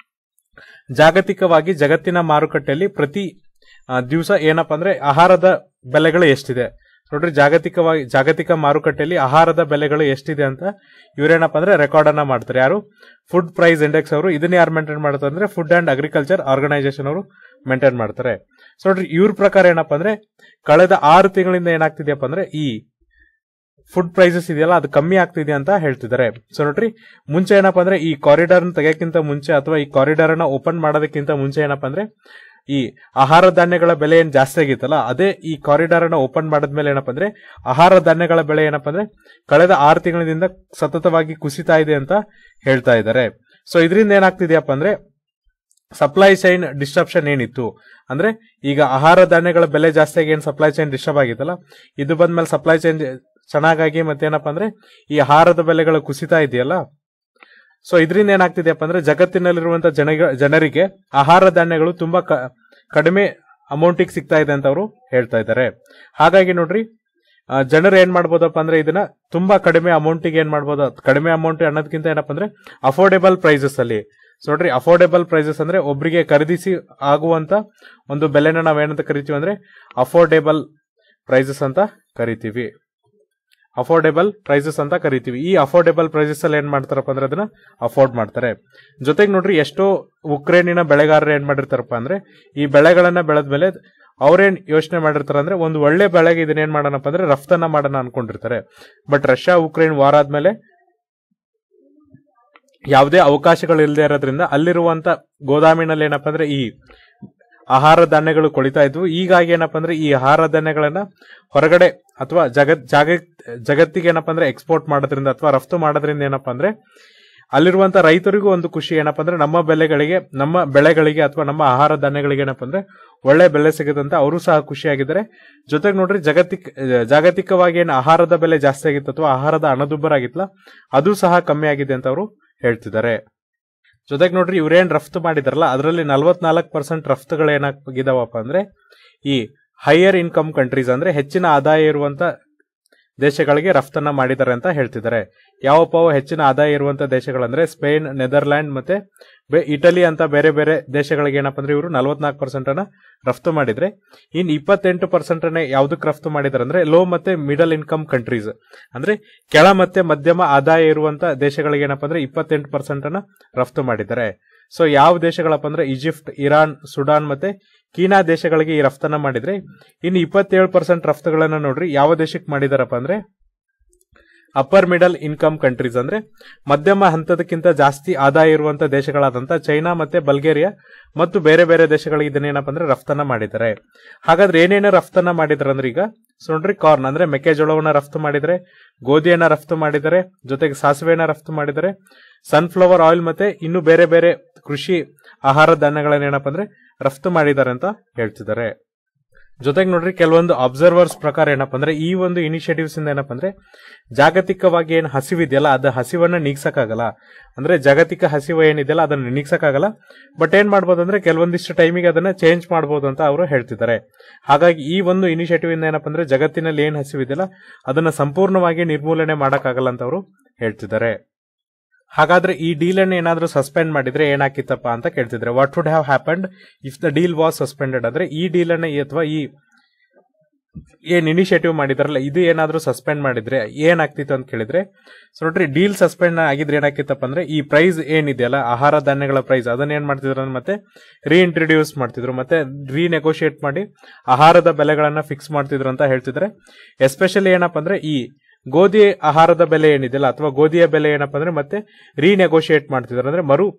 ಜಾಗತಿಕವಾಗಿ ಜಗತ್ತಿನ ಮಾರುಕಟ್ಟೆಯಲ್ಲಿ ಪ್ರತಿ ದಿವಸ ಏನಪ್ಪ ಅಂದ್ರೆ ಆಹಾರದ ಬೆಲೆಗಳು ಎಷ್ಟಿದೆ ನೋಡ್ರಿ ಜಾಗತಿಕವಾಗಿ ಜಾಗತಿಕ ಮಾರುಕಟ್ಟೆಯಲ್ಲಿ ಆಹಾರದ ಬೆಲೆಗಳು ಎಷ್ಟಿದೆ ಅಂತ ಇವ್ರೇನಪ್ಪ ಅಂದ್ರೆ ರೆಕಾರ್ಡ್ ಅನ್ನ ಮಾಡ್ತಾರೆ ಯಾರು ಫುಡ್ ಪ್ರೈಸ್ ಇಂಡೆಕ್ಸ್ ಅವರು ಇದನ್ನ ಯಾರು ಮೇಂಟೈನ್ ಮಾಡ್ತಾರೆ ಅಂದ್ರೆ ಫುಡ್ ಅಂಡ್ ಅಗ್ರಿಕಲ್ಚರ್ ಆರ್ಗನೈಸೇಷನ್ ಅವರು ಮೇಂಟೈನ್ ಮಾಡ್ತಾರೆ ಸೊ ನೋಡ್ರಿ ಇವ್ರ ಪ್ರಕಾರ ಏನಪ್ಪ ಅಂದ್ರೆ ಕಳೆದ ಆರು ತಿಂಗಳಿಂದ ಏನಾಗ್ತಿದೆಯಪ್ಪ ಅಂದ್ರೆ ಈ ಫುಡ್ ಪ್ರೈಸಸ್ ಇದೆಯಲ್ಲ ಅದು ಕಮ್ಮಿ ಆಗ್ತಿದೆ ಅಂತ ಹೇಳ್ತಿದ್ದಾರೆ ಸೊ ನೋಡ್ರಿ ಮುಂಚೆ ಏನಪ್ಪಾ ಅಂದ್ರೆ ಈ ಕಾರಿಡಾರ್ ತೆಗೆಯಕ್ಕಿಂತ ಮುಂಚೆ ಅಥವಾ ಈ ಕಾರಿಡಾರ್ ಅನ್ನ ಓಪನ್ ಮಾಡೋದಕ್ಕಿಂತ ಮುಂಚೆ ಏನಪ್ಪಾ ಅಂದ್ರೆ ಈ ಆಹಾರ ಧಾನ್ಯಗಳ ಬೆಲೆ ಏನ್ ಜಾಸ್ತಿ ಆಗಿತ್ತಲ್ಲ ಅದೇ ಈ ಕಾರಿಡಾರ್ ಅನ್ನ ಓಪನ್ ಮಾಡಿದ್ಮೇಲೆ ಏನಪ್ಪಾ ಅಂದ್ರೆ ಆಹಾರ ಧಾನ್ಯಗಳ ಬೆಲೆ ಏನಪ್ಪಾ ಅಂದ್ರೆ ಕಳೆದ ಆರು ತಿಂಗಳಿಂದ ಸತತವಾಗಿ ಕುಸಿತಾ ಇದೆ ಅಂತ ಹೇಳ್ತಾ ಇದ್ದಾರೆ ಸೊ ಇದರಿಂದ ಏನಾಗ್ತಿದೆಯಪ್ಪ ಅಂದ್ರೆ ಸಪ್ಲೈ ಚೈನ್ ಡಿಸ್ಟ್ರಪ್ಷನ್ ಏನಿತ್ತು ಅಂದ್ರೆ ಈಗ ಆಹಾರ ಧಾನ್ಯಗಳ ಬೆಲೆ ಜಾಸ್ತಿ ಆಗಿ ಏನ್ ಸಪ್ಲೈ ಚೈನ್ ಡಿಸ್ಟರ್ಬ್ ಆಗಿತ್ತಲ್ಲ ಇದು ಬಂದ್ಮೇಲೆ ಸಪ್ಲೈ ಚೈನ್ ಚೆನ್ನಾಗಾಗಿ ಮತ್ತೇನಪ್ಪ ಅಂದ್ರೆ ಈ ಆಹಾರದ ಬೆಲೆಗಳು ಕುಸಿತಾ ಇದೆಯಲ್ಲ ಸೊ ಇದರಿಂದ ಏನಾಗ್ತಿದೆಯಪ್ಪ ಅಂದ್ರೆ ಜಗತ್ತಿನಲ್ಲಿರುವಂತ ಜನ ಜನರಿಗೆ ಆಹಾರ ಧಾನ್ಯಗಳು ತುಂಬಾ ಕ- ಕಡಿಮೆ ಅಮೌಂಟಿಗೆ ಸಿಗ್ತಾ ಇದೆ ಅಂತ ಅವರು ಹೇಳ್ತಾ ಇದ್ದಾರೆ ಹಾಗಾಗಿ ನೋಡ್ರಿ ಆ, ಜನರು ಏನ್ ಮಾಡ್ಬೋದಪ್ಪ ಅಂದ್ರೆ ಇದನ್ನ ತುಂಬಾ ಕಡಿಮೆ ಅಮೌಂಟಿಗೆ ಏನ್ ಮಾಡ್ಬೋದು ಕಡಿಮೆ ಅಮೌಂಟ್ ಅನ್ನೋದಕ್ಕಿಂತ ಏನಪ್ಪ ಅಂದ್ರೆ ಅಫೋರ್ಡೆಬಲ್ ಪ್ರೈಸಸ್ ಅಲ್ಲಿ ಸೊ ನೋಡ್ರಿ ಅಫೋರ್ಡೆಬಲ್ ಪ್ರೈಸಸ್ ಅಂದ್ರೆ ಒಬ್ರಿಗೆ ಖರೀದಿಸಿ ಆಗುವಂತ ಒಂದು ಬೆಲೆನ ನಾವೇನಂತ ಕರಿತೀವಿ ಅಂದ್ರೆ ಅಫೋರ್ಡೆಬಲ್ ಪ್ರೈಸಸ್ ಅಂತ ಕರಿತೀವಿ ಅಫೋರ್ಡೆಬಲ್ ಪ್ರೈಸಸ್ ಅಂತ ಕರಿತೀವಿ ಈ ಅಫೋರ್ಡೆಬಲ್ ಪ್ರೈಸಸ್ ಅಲ್ಲಿ ಏನ್ ಮಾಡ್ತಾರಪ್ಪ ಅಂದ್ರೆ ಅದನ್ನ ಅಫೋರ್ಡ್ ಮಾಡ್ತಾರೆ ಜೊತೆಗೆ ನೋಡ್ರಿ ಎಷ್ಟೋ ಉಕ್ರೇನಿನ ಬೆಳೆಗಾರರು ಏನ್ ಮಾಡಿರ್ತಾರಪ್ಪ ಅಂದ್ರೆ ಈ ಬೆಳೆಗಳನ್ನ ಬೆಳೆದ್ಮೇಲೆ ಅವ್ರೇನ್ ಯೋಚನೆ ಮಾಡಿರ್ತಾರೆ ಅಂದ್ರೆ ಒಂದು ಒಳ್ಳೆ ಬೆಳೆಗೆ ಇದನ್ನ ಏನ್ ಮಾಡೋಣಪ್ಪ ಅಂದ್ರೆ ರಫ್ತನ್ನ ಮಾಡೋಣ ಅನ್ಕೊಂಡಿರ್ತಾರೆ ಬಟ್ ರಷ್ಯಾ ಉಕ್ರೇನ್ ವಾರ ಆದ್ಮೇಲೆ ಯಾವುದೇ ಅವಕಾಶಗಳು ಇಲ್ಲದೆ ಇರೋದ್ರಿಂದ ಅಲ್ಲಿರುವಂತ ಗೋದಾಮಿನಲ್ಲಿ ಏನಪ್ಪ ಅಂದ್ರೆ ಈ ಆಹಾರ ಧಾನ್ಯಗಳು ಕೊಳಿತಾ ಇದ್ವು ಹೀಗಾಗಿ ಏನಪ್ಪ ಅಂದ್ರೆ ಈ ಆಹಾರ ಧಾನ್ಯಗಳನ್ನ ಹೊರಗಡೆ ಅಥವಾ ಜಗತ್ ಜಾಗ ಜಗತ್ತಿಗೆ ಏನಪ್ಪ ಅಂದ್ರೆ ಎಕ್ಸ್ಪೋರ್ಟ್ ಮಾಡೋದ್ರಿಂದ ಅಥವಾ ರಫ್ತು ಮಾಡೋದ್ರಿಂದ ಏನಪ್ಪ ಅಂದ್ರೆ ಅಲ್ಲಿರುವಂತ ರೈತರಿಗೂ ಒಂದು ಖುಷಿ ಏನಪ್ಪ ಅಂದ್ರೆ ನಮ್ಮ ಬೆಲೆಗಳಿಗೆ ನಮ್ಮ ಬೆಳೆಗಳಿಗೆ ಅಥವಾ ನಮ್ಮ ಆಹಾರ ಧಾನ್ಯಗಳಿಗೆ ಏನಪ್ಪ ಅಂದ್ರೆ ಒಳ್ಳೆ ಬೆಲೆ ಸಿಗುತ್ತೆ ಅವರು ಸಹ ಖುಷಿಯಾಗಿದ್ದಾರೆ ಜೊತೆಗೆ ನೋಡ್ರಿ ಜಗತ್ತಿಕ್ ಜಾಗತಿಕವಾಗಿ ಏನು ಆಹಾರದ ಬೆಲೆ ಜಾಸ್ತಿ ಆಗಿತ್ತು ಅಥವಾ ಆಹಾರದ ಹಣದುಬ್ಬರ ಆಗಿತ್ತಲ್ಲ ಅದು ಸಹ ಕಮ್ಮಿ ಆಗಿದೆ ಅಂತ ಅವರು ಹೇಳ್ತಿದ್ದಾರೆ ಜೊತೆಗೆ ನೋಡ್ರಿ ಇವ್ರೇನ್ ರಫ್ತು ಮಾಡಿದಾರಲ್ಲ ಅದರಲ್ಲಿ ನಲವತ್ನಾಲ್ಕು ಪರ್ಸೆಂಟ್ ರಫ್ತುಗಳು ಏನಾಗಿದಾವಪ್ಪ ಅಂದ್ರೆ ಈ ಹೈಯರ್ ಇನ್ಕಮ್ ಕಂಟ್ರೀಸ್ ಅಂದ್ರೆ ಹೆಚ್ಚಿನ ಆದಾಯ ಇರುವಂತ ದೇಶಗಳಿಗೆ ರಫ್ತನ್ನ ಮಾಡಿದ್ದಾರೆ ಅಂತ ಹೇಳ್ತಿದ್ದಾರೆ ಯಾವಪ್ಪ ಹೆಚ್ಚಿನ ಆದಾಯ ಇರುವಂತ ದೇಶಗಳಂದ್ರೆ ಸ್ಪೇನ್ ನೆದರ್ಲ್ಯಾಂಡ್ ಮತ್ತೆ ಬೆ- ಇಟಲಿ ಅಂತ ಬೇರೆ ಬೇರೆ ದೇಶಗಳಿಗೆ ಏನಪ್ಪ ಅಂದ್ರೆ ಇವರು ನಲವತ್ನಾಲ್ಕು ಪರ್ಸೆಂಟ್ ಅನ್ನ ರಫ್ತು ಮಾಡಿದ್ರೆ ಇನ್ ಇಪ್ಪತ್ತೆಂಟು ಪರ್ಸೆಂಟ್ ಅನ್ನ ಯಾವ್ದಕ್ ರಫ್ತು ಮಾಡಿದ್ದಾರೆ ಅಂದ್ರೆ ಲೋ ಮತ್ತೆ ಮಿಡಲ್ ಇನ್ಕಮ್ ಕಂಟ್ರೀಸ್ ಅಂದ್ರೆ ಕೆಳ ಮತ್ತೆ ಮಧ್ಯಮ ಆದಾಯ ಇರುವಂತ ದೇಶಗಳಿಗೆ ಏನಪ್ಪ ಅಂದ್ರೆ ಇಪ್ಪತ್ತೆಂಟು ಪರ್ಸೆಂಟ್ ಅನ್ನ ರಫ್ತು ಮಾಡಿದ್ದಾರೆ ಸೊ ಯಾವ ದೇಶಗಳಪ್ಪ ಅಂದ್ರೆ ಈಜಿಪ್ಟ್ ಇರಾನ್ ಸುಡಾನ್ ಮತ್ತೆ ಕೀನಾ ದೇಶಗಳಿಗೆ ಈ ರಫ್ತನ್ನ ಮಾಡಿದ್ರೆ ಇನ್ನು ಇಪ್ಪತ್ತೇಳು ಪರ್ಸೆಂಟ್ ರಫ್ತುಗಳನ್ನ ನೋಡ್ರಿ ಯಾವ ದೇಶಕ್ಕೆ ಮಾಡಿದಾರಪ್ಪ ಅಂದ್ರೆ ಅಪ್ಪರ್ ಮಿಡಲ್ ಇನ್ಕಮ್ ಕಂಟ್ರೀಸ್ ಅಂದ್ರೆ ಮಧ್ಯಮ ಹಂತದಕ್ಕಿಂತ ಜಾಸ್ತಿ ಆದಾಯ ಇರುವಂತ ದೇಶಗಳಾದಂತ ಚೈನಾ ಮತ್ತೆ ಬಲ್ಗೇರಿಯಾ ಮತ್ತು ಬೇರೆ ಬೇರೆ ದೇಶಗಳಿಗೆ ಇದನ್ನೇನಪ್ಪ ಅಂದ್ರೆ ರಫ್ತನ್ನ ಮಾಡಿದ್ದಾರೆ ಹಾಗಾದ್ರೆ ಏನೇನು ರಫ್ತನ್ನ ಮಾಡಿದಾರೆ ಅಂದ್ರೆ ಈಗ ಸೊ ನೋಡ್ರಿ ಕಾರ್ನ್ ಅಂದ್ರೆ ಮೆಕ್ಕೆಜೋಳವನ್ನ ರಫ್ತು ಮಾಡಿದರೆ ಗೋಧಿಯನ್ನ ರಫ್ತು ಮಾಡಿದ್ದಾರೆ ಜೊತೆಗೆ ಸಾಸಿವೆಯನ್ನ ರಫ್ತು ಮಾಡಿದ್ದಾರೆ ಸನ್ಫ್ಲವರ್ ಆಯಿಲ್ ಮತ್ತೆ ಇನ್ನು ಬೇರೆ ಬೇರೆ ಕೃಷಿ ಆಹಾರ ಧಾನ್ಯಗಳನ್ನ ಏನಪ್ಪ ಅಂದ್ರೆ ರಫ್ತು ಮಾಡಿದ್ದಾರೆ ಅಂತ ಹೇಳ್ತಿದ್ದಾರೆ ಜೊತೆಗೆ ನೋಡ್ರಿ ಕೆಲವೊಂದು ಅಬ್ಸರ್ವರ್ಸ್ ಪ್ರಕಾರ ಏನಪ್ಪ ಅಂದ್ರೆ ಈ ಒಂದು ಇನಿಷಿಯೇಟಿವ್ಸ್ ಇಂದ ಏನಪ್ಪ ಅಂದ್ರೆ ಜಾಗತಿಕವಾಗಿ ಏನು ಹಸಿವಿದೆಯಲ್ಲ ಅದು ಹಸಿವನ್ನ ನೀಗ್ಸಕ್ಕಾಗಲ್ಲ ಅಂದ್ರೆ ಜಾಗತಿಕ ಹಸಿವು ಏನಿದೆಯಲ್ಲ ಅದನ್ನ ನೀಗ್ಸಕ್ಕಾಗಲ್ಲ ಬಟ್ ಏನ್ ಮಾಡ್ಬೋದು ಅಂದ್ರೆ ಕೆಲವೊಂದಿಷ್ಟು ಟೈಮಿಗೆ ಅದನ್ನ ಚೇಂಜ್ ಮಾಡ್ಬೋದು ಅಂತ ಅವರು ಹೇಳ್ತಿದ್ದಾರೆ ಹಾಗಾಗಿ ಈ ಒಂದು ಇನಿಷಿಯೇಟಿವ್ ಇಂದ ಏನಪ್ಪ ಅಂದ್ರೆ ಜಗತ್ತಿನಲ್ಲಿ ಏನ್ ಹಸಿವಿದೆಯಲ್ಲ ಅದನ್ನ ಸಂಪೂರ್ಣವಾಗಿ ನಿರ್ಮೂಲನೆ ಮಾಡಕ್ಕಾಗಲ್ಲ ಅಂತ ಅವರು ಹೇಳ್ತಿದ್ದಾರೆ ಹಾಗಾದ್ರೆ ಈ ಡೀಲ್ ಅನ್ನು ಏನಾದ್ರೂ ಸಸ್ಪೆಂಡ್ ಮಾಡಿದ್ರೆ ಏನಾಕಿತ್ತಪ್ಪ ಅಂತ ಕೇಳ್ತಿದ್ರೆ what would have happened if the deal was suspended ಅಂದ್ರೆ ಈ ಡೀಲ್ ಅನ್ನ ಅಥವಾ ಈ ಏನ್ ಇನಿಷಿಯೇಟಿವ್ ಮಾಡಿದಾರಲ್ಲ ಇದು ಏನಾದ್ರೂ ಸಸ್ಪೆಂಡ್ ಮಾಡಿದ್ರೆ ಏನಾಗ್ತಿತ್ತು ಅಂತ ಕೇಳಿದ್ರೆ ಸೊ ನೋಡ್ರಿ ಡೀಲ್ ಸಸ್ಪೆಂಡ್ ಆಗಿದ್ರೆ ಏನಾಗ್ತಿತ್ತಪ್ಪ ಅಂದ್ರೆ ಈ ಪ್ರೈಸ್ ಏನಿದೆಯಲ್ಲ ಆಹಾರ ಧಾನ್ಯಗಳ ಪ್ರೈಸ್ ಅದನ್ನ ಏನ್ ಮಾಡ್ತಿದ್ರು ಅಂದ್ರೆ ಮತ್ತೆ ರೀಇಂಟ್ರಡ್ಯೂಸ್ ಮಾಡ್ತಿದ್ರು ಮತ್ತೆ ರೀನೆಗೋಷಿಯೇಟ್ ಮಾಡಿ ಆಹಾರದ ಬೆಲೆಗಳನ್ನ ಫಿಕ್ಸ್ ಮಾಡ್ತಿದ್ರು ಅಂತ ಹೇಳ್ತಿದ್ರೆ ಎಸ್ಪೆಷಲಿ ಏನಪ್ಪ ಅಂದ್ರೆ ಈ ಗೋಧಿ ಆಹಾರದ ಬೆಲೆ ಏನಿದೆಯಲ್ಲ ಅಥವಾ ಗೋಧಿಯ ಬೆಲೆ ಏನಪ್ಪ ಅಂದ್ರೆ ಮತ್ತೆ ರೀನೆಗೋಷಿಯೇಟ್ ಮಾಡ್ತಿದ್ರು ಅಂದ್ರೆ ಮರು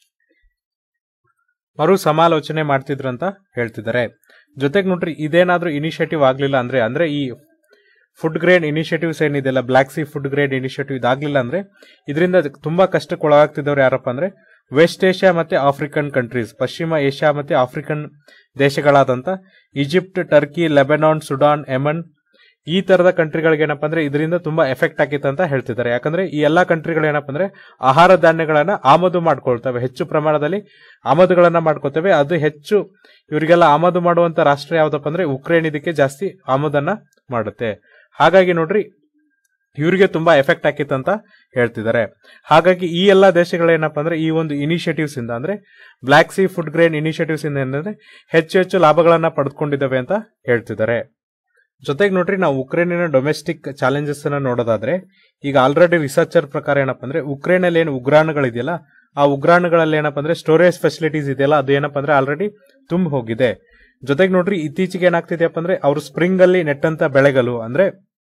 ಮರು ಸಮಾಲೋಚನೆ ಮಾಡ್ತಿದ್ರು ಅಂತ ಹೇಳ್ತಿದ್ದಾರೆ ಜೊತೆಗೆ ನೋಡ್ರಿ ಇದೇನಾದ್ರೂ ಇನಿಷಿಯೇಟಿವ್ ಆಗ್ಲಿಲ್ಲ ಅಂದ್ರೆ ಅಂದ್ರೆ ಈ ಫುಡ್ ಗ್ರೇಡ್ ಇನಿಷಿಯೇಟಿವ್ಸ್ ಏನಿದೆಯಲ್ಲ black sea food grain initiative ಇದಾಗ್ಲಿಲ್ಲ ಅಂದ್ರೆ ಇದರಿಂದ ತುಂಬಾ ಕಷ್ಟಕ್ಕೆ ಒಳಗಾಗ್ತಿದ್ದವ್ರು ಯಾರಪ್ಪ ಅಂದ್ರೆ ವೆಸ್ಟ್ ಏಷ್ಯಾ ಮತ್ತೆ ಆಫ್ರಿಕನ್ ಕಂಟ್ರೀಸ್ ಪಶ್ಚಿಮ ಏಷ್ಯಾ ಮತ್ತೆ ಆಫ್ರಿಕನ್ ದೇಶಗಳಾದಂತ Egypt Turkey Lebanon Sudan Yemen ಈ ತರದ ಕಂಟ್ರಿಗಳಿಗೆ ಏನಪ್ಪ ಅಂದ್ರೆ ಇದರಿಂದ ತುಂಬಾ ಎಫೆಕ್ಟ್ ಆಗಿತ್ತು ಅಂತ ಹೇಳ್ತಿದ್ದಾರೆ ಯಾಕಂದ್ರೆ ಈ ಎಲ್ಲಾ ಕಂಟ್ರಿಗಳು ಏನಪ್ಪ ಅಂದ್ರೆ ಆಹಾರ ಧಾನ್ಯಗಳನ್ನ ಆಮದು ಮಾಡ್ಕೊಳ್ತವೆ ಹೆಚ್ಚು ಪ್ರಮಾಣದಲ್ಲಿ ಆಮದುಗಳನ್ನ ಮಾಡ್ಕೋತವೆ ಅದು ಹೆಚ್ಚು ಇವರಿಗೆಲ್ಲ ಆಮದು ಮಾಡುವಂತ ರಾಷ್ಟ್ರ ಯಾವ್ದಪ್ಪ ಅಂದ್ರೆ ಉಕ್ರೇನ್ ಇದಕ್ಕೆ ಜಾಸ್ತಿ ಆಮದನ್ನ ಮಾಡುತ್ತೆ ಹಾಗಾಗಿ ನೋಡ್ರಿ ಇವರಿಗೆ ತುಂಬಾ ಎಫೆಕ್ಟ್ ಆಕಿತ್ತು ಅಂತ ಹೇಳ್ತಿದ್ದಾರೆ ಹಾಗಾಗಿ ಈ ಎಲ್ಲಾ ದೇಶಗಳೇನಪ್ಪ ಅಂದ್ರೆ ಈ ಒಂದು ಇನಿಷಿಯೇಟಿವ್ಸ್ ಇಂದ ಅಂದ್ರೆ black sea food grain initiatives ಇಂದ ಏನಂದ್ರೆ ಹೆಚ್ಚು ಹೆಚ್ಚು ಲಾಭಗಳನ್ನ ಪಡೆದುಕೊಂಡಿದ್ದಾವೆ ಅಂತ ಹೇಳ್ತಿದ್ದಾರೆ ಜೊತೆಗೆ ನೋಡ್ರಿ ನಾವು ಉಕ್ರೇನಿನ ಡೊಮೆಸ್ಟಿಕ್ ಚಾಲೆಂಜಸ್ ಅನ್ನ ನೋಡೋದಾದ್ರೆ ಈಗ ಆಲ್ರೆಡಿ ರಿಸರ್ಚರ್ ಪ್ರಕಾರ ಏನಪ್ಪ ಅಂದ್ರೆ ಉಕ್ರೇನ್ ಅಲ್ಲಿ ಏನು ಉಗ್ರಾಣಗಳಿದೆಯಲ್ಲ ಆ ಉಗ್ರಾಣಗಳಲ್ಲಿ ಏನಪ್ಪ ಅಂದ್ರೆ ಸ್ಟೋರೇಜ್ ಫೆಸಿಲಿಟೀಸ್ ಇದೆಯಲ್ಲ ಅದು ಏನಪ್ಪ ಅಂದ್ರೆ ಆಲ್ರೆಡಿ ತುಂಬ ಹೋಗಿದೆ ಜೊತೆಗೆ ನೋಡ್ರಿ ಇತ್ತೀಚೆಗೆ ಏನಾಗ್ತಿದೆಯಪ್ಪ ಅಂದ್ರೆ ಅವರು ಸ್ಪ್ರಿಂಗ್ ಅಲ್ಲಿ ನೆಟ್ಟಂತ ಬೆಳೆಗಳು ಅಂದ್ರೆ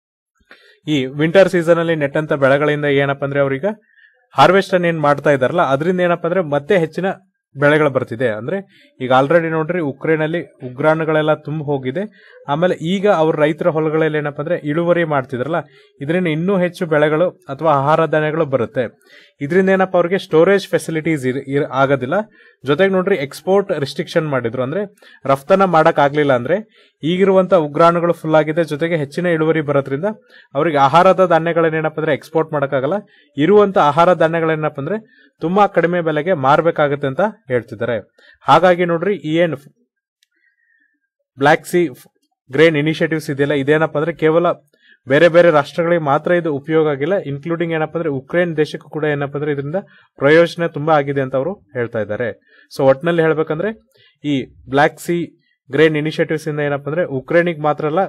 ಈ ವಿಂಟರ್ ಸೀಸನ್ ಅಲ್ಲಿ ನೆಟ್ಟಂತ ಬೆಳೆಗಳಿಂದ ಏನಪ್ಪ ಅಂದ್ರೆ ಅವ್ರೀಗ ಹಾರ್ವೆಸ್ಟ್ ಅನ್ನ ಏನ್ ಮಾಡ್ತಾ ಇದಾರಲ್ಲ ಅದರಿಂದ ಏನಪ್ಪ ಅಂದ್ರೆ ಮತ್ತೆ ಹೆಚ್ಚಿನ ಬೆಳೆಗಳು ಬರ್ತಿದೆ ಅಂದ್ರೆ ಈಗ ಆಲ್ರೆಡಿ ನೋಡ್ರಿ ಉಕ್ರೇನ್ ಅಲ್ಲಿ ಉಗ್ರಾಣಗಳೆಲ್ಲ ತುಂಬ ಹೋಗಿದೆ ಆಮೇಲೆ ಈಗ ಅವ್ರ ರೈತರ ಹೊಲಗಳಲ್ಲಿ ಏನಪ್ಪ ಅಂದ್ರೆ ಇಳುವರಿ ಮಾಡ್ತಿದ್ರಲ್ಲ ಇದರಿಂದ ಇನ್ನೂ ಹೆಚ್ಚು ಬೆಳೆಗಳು ಅಥವಾ ಆಹಾರ ಧಾನ್ಯಗಳು ಬರುತ್ತೆ ಇದರಿಂದ ಏನಪ್ಪ ಅವ್ರಿಗೆ ಸ್ಟೋರೇಜ್ ಫೆಸಿಲಿಟೀಸ್ ಆಗೋದಿಲ್ಲ ಜೊತೆಗೆ ನೋಡ್ರಿ ಎಕ್ಸ್ಪೋರ್ಟ್ ರಿಸ್ಟ್ರಿಕ್ಷನ್ ಮಾಡಿದ್ರು ಅಂದ್ರೆ ರಫ್ತನ್ನ ಮಾಡಕ್ ಆಗ್ಲಿಲ್ಲ ಅಂದ್ರೆ ಈಗಿರುವಂತ ಉಗ್ರಾಣಗಳು ಫುಲ್ ಆಗಿದೆ ಜೊತೆಗೆ ಹೆಚ್ಚಿನ ಇಳುವರಿ ಬರೋದ್ರಿಂದ ಅವರಿಗೆ ಆಹಾರದ ಧಾನ್ಯಗಳನ್ನೇನಪ್ಪ ಅಂದ್ರೆ ಎಕ್ಸ್ಪೋರ್ಟ್ ಮಾಡಕ್ಕಾಗಲ್ಲ ಇರುವಂತ ಆಹಾರ ಧಾನ್ಯಗಳೇನಪ್ಪ ಅಂದ್ರೆ ತುಂಬಾ ಕಡಿಮೆ ಬೆಲೆಗೆ ಮಾರ್ಬೇಕಾಗತ್ತೆ ಅಂತ ಹೇಳ್ತಿದ್ದಾರೆ ಹಾಗಾಗಿ ನೋಡ್ರಿ ಈ ಏನು ಬ್ಲಾಕ್ ಸಿ ಗ್ರೇನ್ ಇನಿಷಿಯೇಟಿವ್ಸ್ ಇದೆಯಲ್ಲ ಇದೇನಪ್ಪ ಅಂದ್ರೆ ಕೇವಲ ಬೇರೆ ಬೇರೆ ರಾಷ್ಟ್ರಗಳಿಗೆ ಮಾತ್ರ ಇದು ಉಪಯೋಗ ಆಗಿಲ್ಲ ಇನ್ಕ್ಲೂಡಿಂಗ್ ಏನಪ್ಪ ಅಂದ್ರೆ ಉಕ್ರೇನ್ ದೇಶಕ್ಕೂ ಕೂಡ ಏನಪ್ಪ ಅಂದ್ರೆ ಇದರಿಂದ ಪ್ರಯೋಜನ ತುಂಬಾ ಆಗಿದೆ ಅಂತ ಅವರು ಹೇಳ್ತಾ ಇದ್ದಾರೆ ಸೊ ಒಟ್ಟಿನಲ್ಲಿ ಹೇಳ್ಬೇಕಂದ್ರೆ ಈ ಬ್ಲಾಕ್ ಸಿ ಗ್ರೇನ್ ಇನಿಷಿಯೇಟಿವ್ಸ್ ಇಂದ ಏನಪ್ಪ ಅಂದ್ರೆ ಉಕ್ರೇನಿಗೆ ಮಾತ್ರ ಅಲ್ಲ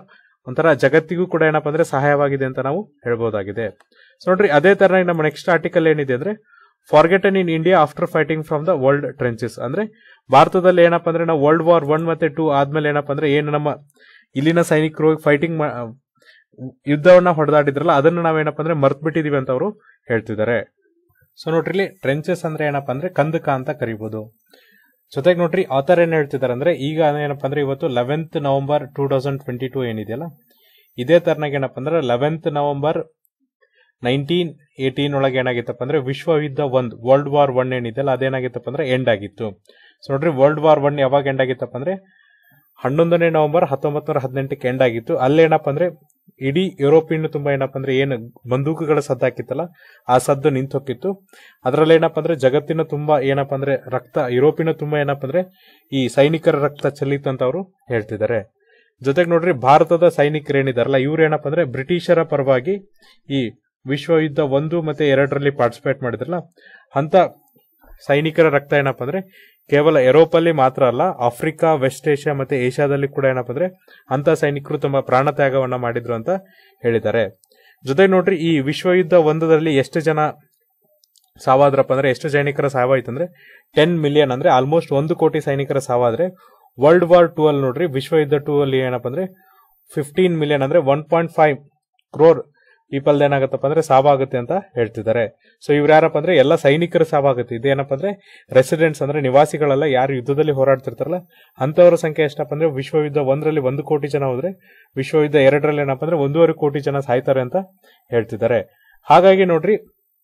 ಒಂಥರ ಜಗತ್ತಿಗೂ ಕೂಡ ಏನಪ್ಪಾ ಅಂದ್ರೆ ಸಹಾಯವಾಗಿದೆ ಅಂತ ನಾವು ಹೇಳ್ಬೋದಾಗಿದೆ ಸೊ ನೋಡ್ರಿ ಅದೇ ತರ ನಮ್ಮ ನೆಕ್ಸ್ಟ್ ಆರ್ಟಿಕಲ್ ಏನಿದೆ ಅಂದ್ರೆ forgotten in India after fighting from the world trenches ಅಂದ್ರೆ ಭಾರತದಲ್ಲಿ ಏನಪ್ಪಾ ಅಂದ್ರೆ ನಾವು ವರ್ಲ್ಡ್ ವಾರ್ ಒನ್ ಮತ್ತೆ ಟೂ ಆದ್ಮೇಲೆ ಏನಪ್ಪಾ ಅಂದ್ರೆ ಏನು ನಮ್ಮ ಇಲ್ಲಿನ ಸೈನಿಕರು ಫೈಟಿಂಗ್ ಯುದ್ಧವನ್ನ ಹೊಡೆದಾಡಿದ್ರಲ್ಲ ಅದನ್ನ ನಾವೇನಪ್ಪ ಅಂದ್ರೆ ಮರ್ತ್ ಬಿಟ್ಟಿದೀವಿ ಅಂತ ಅವರು ಹೇಳ್ತಿದ್ದಾರೆ ಸೊ ನೋಡ್ರಿ ಇಲ್ಲಿ ಟ್ರೆಂಚಸ್ ಅಂದ್ರೆ ಏನಪ್ಪಾ ಅಂದ್ರೆ ಕಂದಕ ಅಂತ ಕರಿಬಹುದು ಜೊತೆಗೆ ನೋಡ್ರಿ ಆಥರ್ ಏನ್ ಹೇಳ್ತಿದ್ದಾರೆ ಅಂದ್ರೆ ಈಗ ಏನಪ್ಪಾ ಅಂದ್ರೆ ಇವತ್ತು eleventh November two thousand twenty two ಏನಿದೆಯಲ್ಲ ಇದೇ ತರನಾಗ ಏನಪ್ಪಾ ಅಂದ್ರೆ ಲೆವೆಂತ್ ನವೆಂಬರ್ ನೈನ್ಟೀನ್ ಏಟೀನ್ ಒಳಗೆ ಏನಾಗಿತ್ತಪ್ಪ ಅಂದ್ರೆ ವಿಶ್ವ ಯುದ್ಧ ಒಂದ್ ವರ್ಲ್ಡ್ ವಾರ್ ಒನ್ ಏನಿದೆಯಲ್ಲ ಅದೇನಾಗಿತ್ತಪ್ಪ ಅಂದ್ರೆ ಎಂಡ್ ಆಗಿತ್ತು ಸೊ ನೋಡ್ರಿ ವರ್ಲ್ಡ್ ವಾರ್ ಒನ್ ಯಾವಾಗ ಎಂಡ್ ಆಗಿತ್ತಪ್ಪ ಅಂದ್ರೆ ಹನ್ನೊಂದನೇ ನವೆಂಬರ್ ಹತ್ತೊಂಬತ್ ನೂರ ಹದಿನೆಂಟಕ್ಕೆ ಎಂಡ್ ಆಗಿತ್ತು ಅಲ್ಲೇನಪ್ಪ ಅಂದ್ರೆ ಇಡೀ ಯುರೋಪಿಯನ್ ತುಂಬಾ ಏನಪ್ಪ ಅಂದ್ರೆ ಏನು ಬಂದೂಕುಗಳ ಸದ್ದು ಹಾಕಿತ್ತಲ್ಲ ಆ ಸದ್ದು ನಿಂತು ಹೋಗಿತ್ತು ಅದ್ರಲ್ಲಿ ಏನಪ್ಪ ಅಂದ್ರೆ ಜಗತ್ತಿನ ತುಂಬಾ ಏನಪ್ಪ ಅಂದ್ರೆ ರಕ್ತ ಯುರೋಪಿನ ತುಂಬಾ ಏನಪ್ಪ ಅಂದ್ರೆ ಈ ಸೈನಿಕರ ರಕ್ತ ಚೆಲ್ಲಿತ್ತು ಅಂತ ಅವರು ಹೇಳ್ತಿದ್ದಾರೆ ಜೊತೆಗೆ ನೋಡ್ರಿ ಭಾರತದ ಸೈನಿಕರು ಏನಿದಾರಲ್ಲ ಇವ್ರು ಏನಪ್ಪ ಅಂದ್ರೆ ಬ್ರಿಟಿಷರ ಪರವಾಗಿ ಈ ವಿಶ್ವ ಯುದ್ಧ ಒಂದು ಮತ್ತೆ ಎರಡರಲ್ಲಿ ಪಾರ್ಟಿಸಿಪೇಟ್ ಮಾಡಿದ್ರಲ್ಲ ಅಂತ ಸೈನಿಕರ ರಕ್ತ ಏನಪ್ಪ ಅಂದ್ರೆ ಕೇವಲ ಯುರೋಪಲ್ಲಿ ಮಾತ್ರ ಅಲ್ಲ ಆಫ್ರಿಕಾ ವೆಸ್ಟ್ ಏಷ್ಯಾ ಮತ್ತೆ ಏಷ್ಯಾದಲ್ಲಿ ಕೂಡ ಏನಪ್ಪ ಅಂದ್ರೆ ಅಂತ ಸೈನಿಕರು ತಮ್ಮ ಪ್ರಾಣ ತ್ಯಾಗವನ್ನ ಮಾಡಿದ್ರು ಅಂತ ಹೇಳಿದ್ದಾರೆ ಜೊತೆಗೆ ನೋಡ್ರಿ ಈ ವಿಶ್ವ ಯುದ್ಧ ಒಂದರಲ್ಲಿ ಎಷ್ಟು ಜನ ಸಾವಾದ್ರಪ್ಪ ಅಂದ್ರೆ ಎಷ್ಟು ಸೈನಿಕರ ಸಾವಾಯ್ತು ಅಂದ್ರೆ ಟೆನ್ ಮಿಲಿಯನ್ ಅಂದ್ರೆ ಆಲ್ಮೋಸ್ಟ್ ಒಂದು ಕೋಟಿ ಸೈನಿಕರ ಸಾವಾದ್ರೆ ವರ್ಲ್ಡ್ ವಾರ್ ಟೂ ಅಲ್ಲಿ ನೋಡ್ರಿ ವಿಶ್ವ ಯುದ್ಧ ಟೂ ಅಲ್ಲಿ ಏನಪ್ಪ ಅಂದ್ರೆ ಫಿಫ್ಟೀನ್ ಮಿಲಿಯನ್ ಅಂದ್ರೆ one point five crore people ಏನಾಗತ್ತಪ್ಪ ಅಂದ್ರೆ ಸಾವಾಗುತ್ತೆ ಅಂತ ಹೇಳ್ತಿದ್ದಾರೆ ಸೊ ಇವ್ರು ಯಾರಪ್ಪ ಅಂದ್ರೆ ಎಲ್ಲ ಸೈನಿಕರ ಸಾವಾಗುತ್ತೆ ಇದೇನಪ್ಪ ಅಂದ್ರೆ ರೆಸಿಡೆಂಟ್ಸ್ ಅಂದ್ರೆ ನಿವಾಸಿಗಳೆಲ್ಲ ಯಾರು ಯುದ್ಧದಲ್ಲಿ ಹೋರಾಡ್ತಿರ್ತಾರಲ್ಲ ಅಂತವರ ಸಂಖ್ಯೆ ಎಷ್ಟಪ್ಪ ಅಂದ್ರೆ ವಿಶ್ವ ಯುದ್ಧ ಒಂದರಲ್ಲಿ ಒಂದು ಕೋಟಿ ಜನ ಹೋದ್ರೆ ವಿಶ್ವ ಯುದ್ಧ ಎರಡರಲ್ಲಿ ಏನಪ್ಪ ಅಂದ್ರೆ ಒಂದೂವರೆ ಕೋಟಿ ಜನ ಸಾಯ್ತಾರೆ ಅಂತ ಹೇಳ್ತಿದ್ದಾರೆ ಹಾಗಾಗಿ ನೋಡ್ರಿ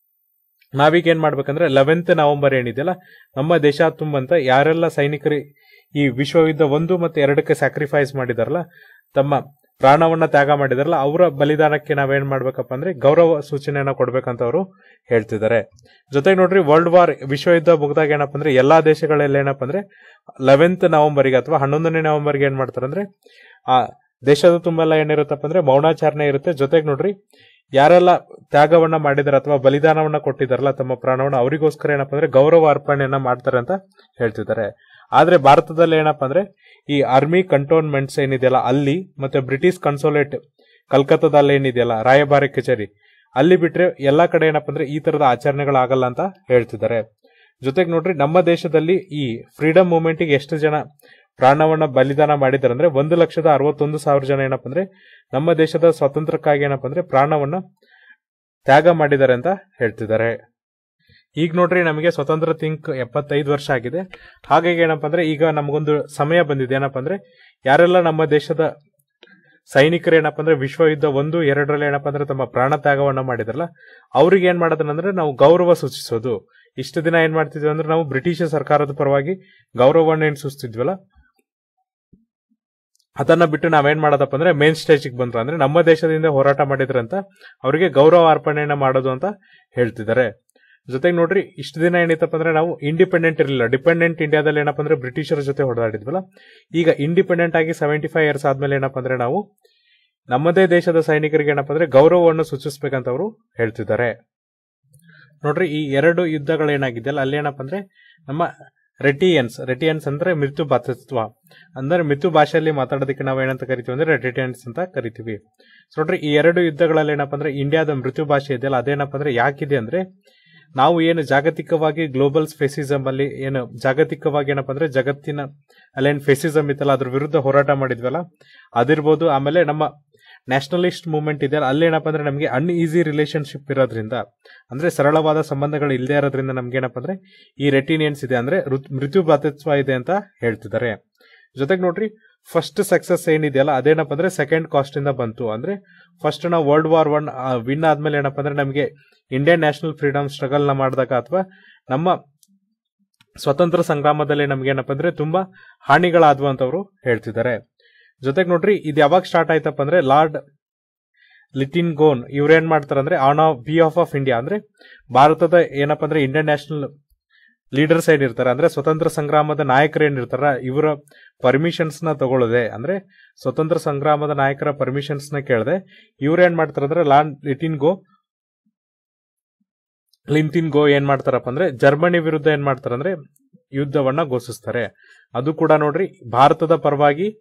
ನಾವೀಗ ಏನ್ ಮಾಡ್ಬೇಕಂದ್ರೆ ಲೆವೆಂತ್ ನವೆಂಬರ್ ಏನಿದೆಯಲ್ಲ ನಮ್ಮ ದೇಶ ತುಂಬಂತ ಯಾರೆಲ್ಲ ಸೈನಿಕರು ಈ ವಿಶ್ವ ಯುದ್ಧ ಒಂದು ಮತ್ತೆ ಎರಡಕ್ಕೆ ಸ್ಯಾಕ್ರಿಫೈಸ್ ಮಾಡಿದಾರಲ್ಲ ತಮ್ಮ ಪ್ರಾಣವನ್ನ ತ್ಯಾಗ ಮಾಡಿದಾರಲ್ಲ ಅವರ ಬಲಿದಾನಕ್ಕೆ ನಾವೇನ್ ಮಾಡ್ಬೇಕಪ್ಪ ಅಂದ್ರೆ ಗೌರವ ಸೂಚನೆಯನ್ನ ಕೊಡ್ಬೇಕಂತ ಅವರು ಹೇಳ್ತಿದ್ದಾರೆ ಜೊತೆಗೆ ನೋಡ್ರಿ ವರ್ಲ್ಡ್ ವಾರ್ ವಿಶ್ವ ಯುದ್ಧ ಮುಗ್ದಾಗ ಏನಪ್ಪ ಅಂದ್ರೆ ಎಲ್ಲಾ ದೇಶಗಳೆಲ್ಲ ಏನಪ್ಪ ಅಂದ್ರೆ ಲೆವೆಂತ್ ನವೆಂಬರ್ಗೆ ಅಥವಾ ಹನ್ನೊಂದನೇ ನವೆಂಬರ್ಗೆ ಏನ್ ಮಾಡ್ತಾರೆ ಅಂದ್ರೆ ಆ ದೇಶದ ತುಂಬೆಲ್ಲ ಏನಿರುತ್ತಪ್ಪ ಅಂದ್ರೆ ಮೌನಾಚರಣೆ ಇರುತ್ತೆ ಜೊತೆಗೆ ನೋಡ್ರಿ ಯಾರೆಲ್ಲ ತ್ಯಾಗವನ್ನ ಮಾಡಿದಾರೆ ಅಥವಾ ಬಲಿದಾನವನ್ನ ಕೊಟ್ಟಿದಾರಲ್ಲ ತಮ್ಮ ಪ್ರಾಣವನ್ನ ಅವರಿಗೋಸ್ಕರ ಏನಪ್ಪ ಅಂದ್ರೆ ಗೌರವ ಅರ್ಪಣೆಯನ್ನ ಮಾಡ್ತಾರೆ ಅಂತ ಹೇಳ್ತಿದ್ದಾರೆ ಆದ್ರೆ ಭಾರತದಲ್ಲಿ ಏನಪ್ಪ ಅಂದ್ರೆ ಈ ಆರ್ಮಿ ಕಂಟೋನ್ಮೆಂಟ್ಸ್ ಏನಿದೆಯಲ್ಲ ಅಲ್ಲಿ ಮತ್ತೆ ಬ್ರಿಟಿಷ್ ಕನ್ಸೋಲೇಟ್ ಕಲ್ಕತ್ತಾದಲ್ಲಿ ಏನಿದೆಯಲ್ಲ ರಾಯಭಾರಿ ಕಚೇರಿ ಅಲ್ಲಿ ಬಿಟ್ರೆ ಎಲ್ಲಾ ಕಡೆ ಏನಪ್ಪ ಅಂದ್ರೆ ಈ ತರದ ಆಚರಣೆಗಳಾಗಲ್ಲ ಅಂತ ಹೇಳ್ತಿದ್ದಾರೆ ಜೊತೆಗೆ ನೋಡ್ರಿ ನಮ್ಮ ದೇಶದಲ್ಲಿ ಈ ಫ್ರೀಡಮ್ ಮೂವ್ಮೆಂಟ್ಗೆ ಎಷ್ಟು ಜನ ಪ್ರಾಣವನ್ನ ಬಲಿದಾನ ಮಾಡಿದಾರೆ ಅಂದ್ರೆ ಒಂದು ಲಕ್ಷದ ಅರವತ್ತೊಂದು ಸಾವಿರ ಜನ ಏನಪ್ಪ ಅಂದ್ರೆ ನಮ್ಮ ದೇಶದ ಸ್ವಾತಂತ್ರ್ಯಕ್ಕಾಗಿ ಏನಪ್ಪ ಅಂದ್ರೆ ಪ್ರಾಣವನ್ನ ತ್ಯಾಗ ಮಾಡಿದ್ದಾರೆ ಅಂತ ಹೇಳ್ತಿದ್ದಾರೆ ಈಗ ನೋಡ್ರಿ ನಮಗೆ ಸ್ವತಂತ್ರ ತಿಂಕ್ ಎಪ್ಪತ್ತೈದು ವರ್ಷ ಆಗಿದೆ ಹಾಗಾಗಿ ಏನಪ್ಪ ಅಂದ್ರೆ ಈಗ ನಮಗೊಂದು ಸಮಯ ಬಂದಿದೆ ಏನಪ್ಪ ಅಂದ್ರೆ ಯಾರೆಲ್ಲ ನಮ್ಮ ದೇಶದ ಸೈನಿಕರು ಏನಪ್ಪ ಅಂದ್ರೆ ವಿಶ್ವ ಯುದ್ಧ ಒಂದು ಎರಡರಲ್ಲಿ ಏನಪ್ಪ ಅಂದ್ರೆ ತಮ್ಮ ಪ್ರಾಣ ತ್ಯಾಗವನ್ನ ಮಾಡಿದ್ರಲ್ಲ ಅವ್ರಿಗೆ ಏನ್ ಮಾಡೋದನ್ನಂದ್ರೆ ನಾವು ಗೌರವ ಸೂಚಿಸೋದು ಇಷ್ಟು ದಿನ ಏನ್ ಮಾಡ್ತಿದ್ವಿ ಅಂದ್ರೆ ನಾವು ಬ್ರಿಟಿಷ್ ಸರ್ಕಾರದ ಪರವಾಗಿ ಗೌರವವನ್ನ ಏನ್ ಸೂಚಿಸ್ತಿದ್ವಲ್ಲ ಅದನ್ನ ಬಿಟ್ಟು ನಾವೇನ್ ಮಾಡೋದಪ್ಪ ಅಂದ್ರೆ ಮೇನ್ ಸ್ಟೇಜಿಗೆ ಬಂದ್ರು ಅಂದ್ರೆ ನಮ್ಮ ದೇಶದಿಂದ ಹೋರಾಟ ಮಾಡಿದ್ರಂತ ಅವರಿಗೆ ಗೌರವ ಅರ್ಪಣೆಯನ್ನ ಮಾಡೋದು ಅಂತ ಹೇಳ್ತಿದ್ದಾರೆ ಜೊತೆಗೆ ನೋಡ್ರಿ ಇಷ್ಟು ದಿನ ಏನಿತ್ತಪ್ಪ ಅಂದ್ರೆ ನಾವು ಇಂಡಿಪೆಂಡೆಂಟ್ ಇರಲಿಲ್ಲ ಡಿಪೆಂಡೆಂಟ್ ಇಂಡಿಯಾದಲ್ಲಿ ಏನಪ್ಪ ಅಂದ್ರೆ ಬ್ರಿಟಿಷರ ಜೊತೆ ಹೊಡೆದಾಡಿದ್ವಲ್ಲ ಈಗ ಇಂಡಿಪೆಂಡೆಂಟ್ ಆಗಿ ಸೆವೆಂಟಿ ಫೈವ್ ಇಯರ್ಸ್ ಆದ್ಮೇಲೆ ಏನಪ್ಪ ಅಂದ್ರೆ ನಾವು ನಮ್ಮದೇ ದೇಶದ ಸೈನಿಕರಿಗೆ ಏನಪ್ಪ ಅಂದ್ರೆ ಗೌರವವನ್ನು ಸೂಚಿಸಬೇಕಂತ ಅವರು ಹೇಳ್ತಿದ್ದಾರೆ ನೋಡ್ರಿ ಈ ಎರಡು ಯುದ್ಧಗಳೇನಾಗಿದೆಯಲ್ಲ ಅಲ್ಲೇನಪ್ಪ ಅಂದ್ರೆ ನಮ್ಮ ರೆಟಿಯನ್ಸ್ ರೆಟಿಯನ್ಸ್ ಅಂದ್ರೆ ಮೃತ್ಯು ಭಾತೃತ್ವ ಅಂದ್ರೆ ಮೃತ್ಯು ಭಾಷೆಯಲ್ಲಿ ಮಾತಾಡೋದಕ್ಕೆ ನಾವು ಏನಂತ ಕರಿತೀವಿ ಅಂದ್ರೆ ರೆಟಿಯನ್ಸ್ ಅಂತ ಕರಿತೀವಿ ಸೊ ನೋಡ್ರಿ ಈ ಎರಡು ಯುದ್ಧಗಳಲ್ಲಿ ಏನಪ್ಪ ಅಂದ್ರೆ ಇಂಡಿಯಾದ ಮೃತ್ಯು ಭಾಷೆ ಇದೆಯಲ್ಲ ಅದೇನಪ್ಪ ಅಂದ್ರೆ ಯಾಕಿದೆ ಅಂದ್ರೆ ನಾವು ಏನು ಜಾಗತಿಕವಾಗಿ ಗ್ಲೋಬಲ್ ಫೆಸಿಸಮ್ ಅಲ್ಲಿ ಏನು ಜಾಗತಿಕವಾಗಿ ಏನಪ್ಪ ಅಂದ್ರೆ ಜಗತ್ತಿನ ಅಲ್ಲೇನು ಫೆಸಿಸಮ್ ಇತ್ತಲ್ಲ ಅದ್ರ ವಿರುದ್ಧ ಹೋರಾಟ ಮಾಡಿದ್ವಲ್ಲ ಅದಿರ್ಬೋದು ಆಮೇಲೆ ನಮ್ಮ ನ್ಯಾಷನಲಿಸ್ಟ್ ಮೂವ್ಮೆಂಟ್ ಇದೆಯಲ್ಲ ಅಲ್ಲೇನಪ್ಪ ಅಂದ್ರೆ ನಮಗೆ ಅನ್ ಈಸಿ ರಿಲೇಶನ್ಶಿಪ್ ಇರೋದ್ರಿಂದ ಅಂದ್ರೆ ಸರಳವಾದ ಸಂಬಂಧಗಳು ಇಲ್ಲದೆ ಇರೋದ್ರಿಂದ ನಮ್ಗೆ ಏನಪ್ಪ ಅಂದ್ರೆ ಈ ರೆಟಿನಿಯನ್ಸ್ ಇದೆ ಅಂದ್ರೆ ಋತ್- ಮೃತ್ಯು ಭಾತೃತ್ವ ಇದೆ ಅಂತ ಹೇಳ್ತಿದ್ದಾರೆ ಜೊತೆಗೆ ನೋಡ್ರಿ ಫಸ್ಟ್ ಸಕ್ಸಸ್ ಏನಿದೆಯಲ್ಲ ಅದೇನಪ್ಪ ಅಂದ್ರೆ ಸೆಕೆಂಡ್ ಕಾಸ್ಟ್ ಇಂದ ಬಂತು ಅಂದ್ರೆ ಫಸ್ಟ್ ನಾವು ವರ್ಲ್ಡ್ ವಾರ್ ಒನ್ ವಿನ್ ಆದ್ಮೇಲೆ ಏನಪ್ಪ ಅಂದ್ರೆ ನಮಗೆ ಇಂಡಿಯನ್ ನ್ಯಾಷನಲ್ ಫ್ರೀಡಮ್ ಸ್ಟ್ರಗಲ್ ನ ಮಾಡಿದಾಗ ಅಥವಾ ನಮ್ಮ ಸ್ವತಂತ್ರ ಸಂಗ್ರಾಮದಲ್ಲಿ ನಮ್ಗೆ ಏನಪ್ಪ ಅಂದ್ರೆ ತುಂಬಾ ಹಾನಿಗಳಾದ್ವು ಅಂತವ್ರು ಹೇಳ್ತಿದ್ದಾರೆ ಜೊತೆಗೆ ನೋಡ್ರಿ ಇದು ಯಾವಾಗ ಸ್ಟಾರ್ಟ್ ಆಯ್ತಪ್ಪ ಅಂದ್ರೆ ಲಾರ್ಡ್ ಲಿಟಿನ್ ಗೋನ್ ಇವ್ರೇನ್ ಮಾಡ್ತಾರೆ ಅಂದ್ರೆ on of behalf of India ಅಂದ್ರೆ ಭಾರತದ ಏನಪ್ಪ ಅಂದ್ರೆ ಇಂಡಿಯನ್ ನ್ಯಾಷನಲ್ ಲೀಡರ್ಸ್ ಏನಿರ್ತಾರೆ ಅಂದ್ರೆ ಸ್ವತಂತ್ರ ಸಂಗ್ರಾಮದ ನಾಯಕರು ಏನಿರ್ತಾರ ಇವರ ಪರ್ಮಿಷನ್ಸ್ ನ ತಗೊಳ್ಳದೆ ಅಂದ್ರೆ ಸ್ವತಂತ್ರ ಸಂಗ್ರಾಮದ ನಾಯಕರ ಪರ್ಮಿಷನ್ಸ್ ನ ಕೇಳದೆ ಇವ್ರೇನ್ ಮಾಡ್ತಾರೆ ಅಂದ್ರೆ ಲಾನ್ ಲಿಟಿನ್ ಗೋ ಲಿಂತಿನ್ ಗೋ ಏನ್ ಮಾಡ್ತಾರಪ್ಪ ಅಂದ್ರೆ ಜರ್ಮನಿ ವಿರುದ್ಧ ಏನ್ ಮಾಡ್ತಾರೆ ಅಂದ್ರೆ ಯುದ್ಧವನ್ನ ಘೋಷಿಸ್ತಾರೆ ಅದು ಕೂಡ ನೋಡ್ರಿ ಭಾರತದ ಪರವಾಗಿ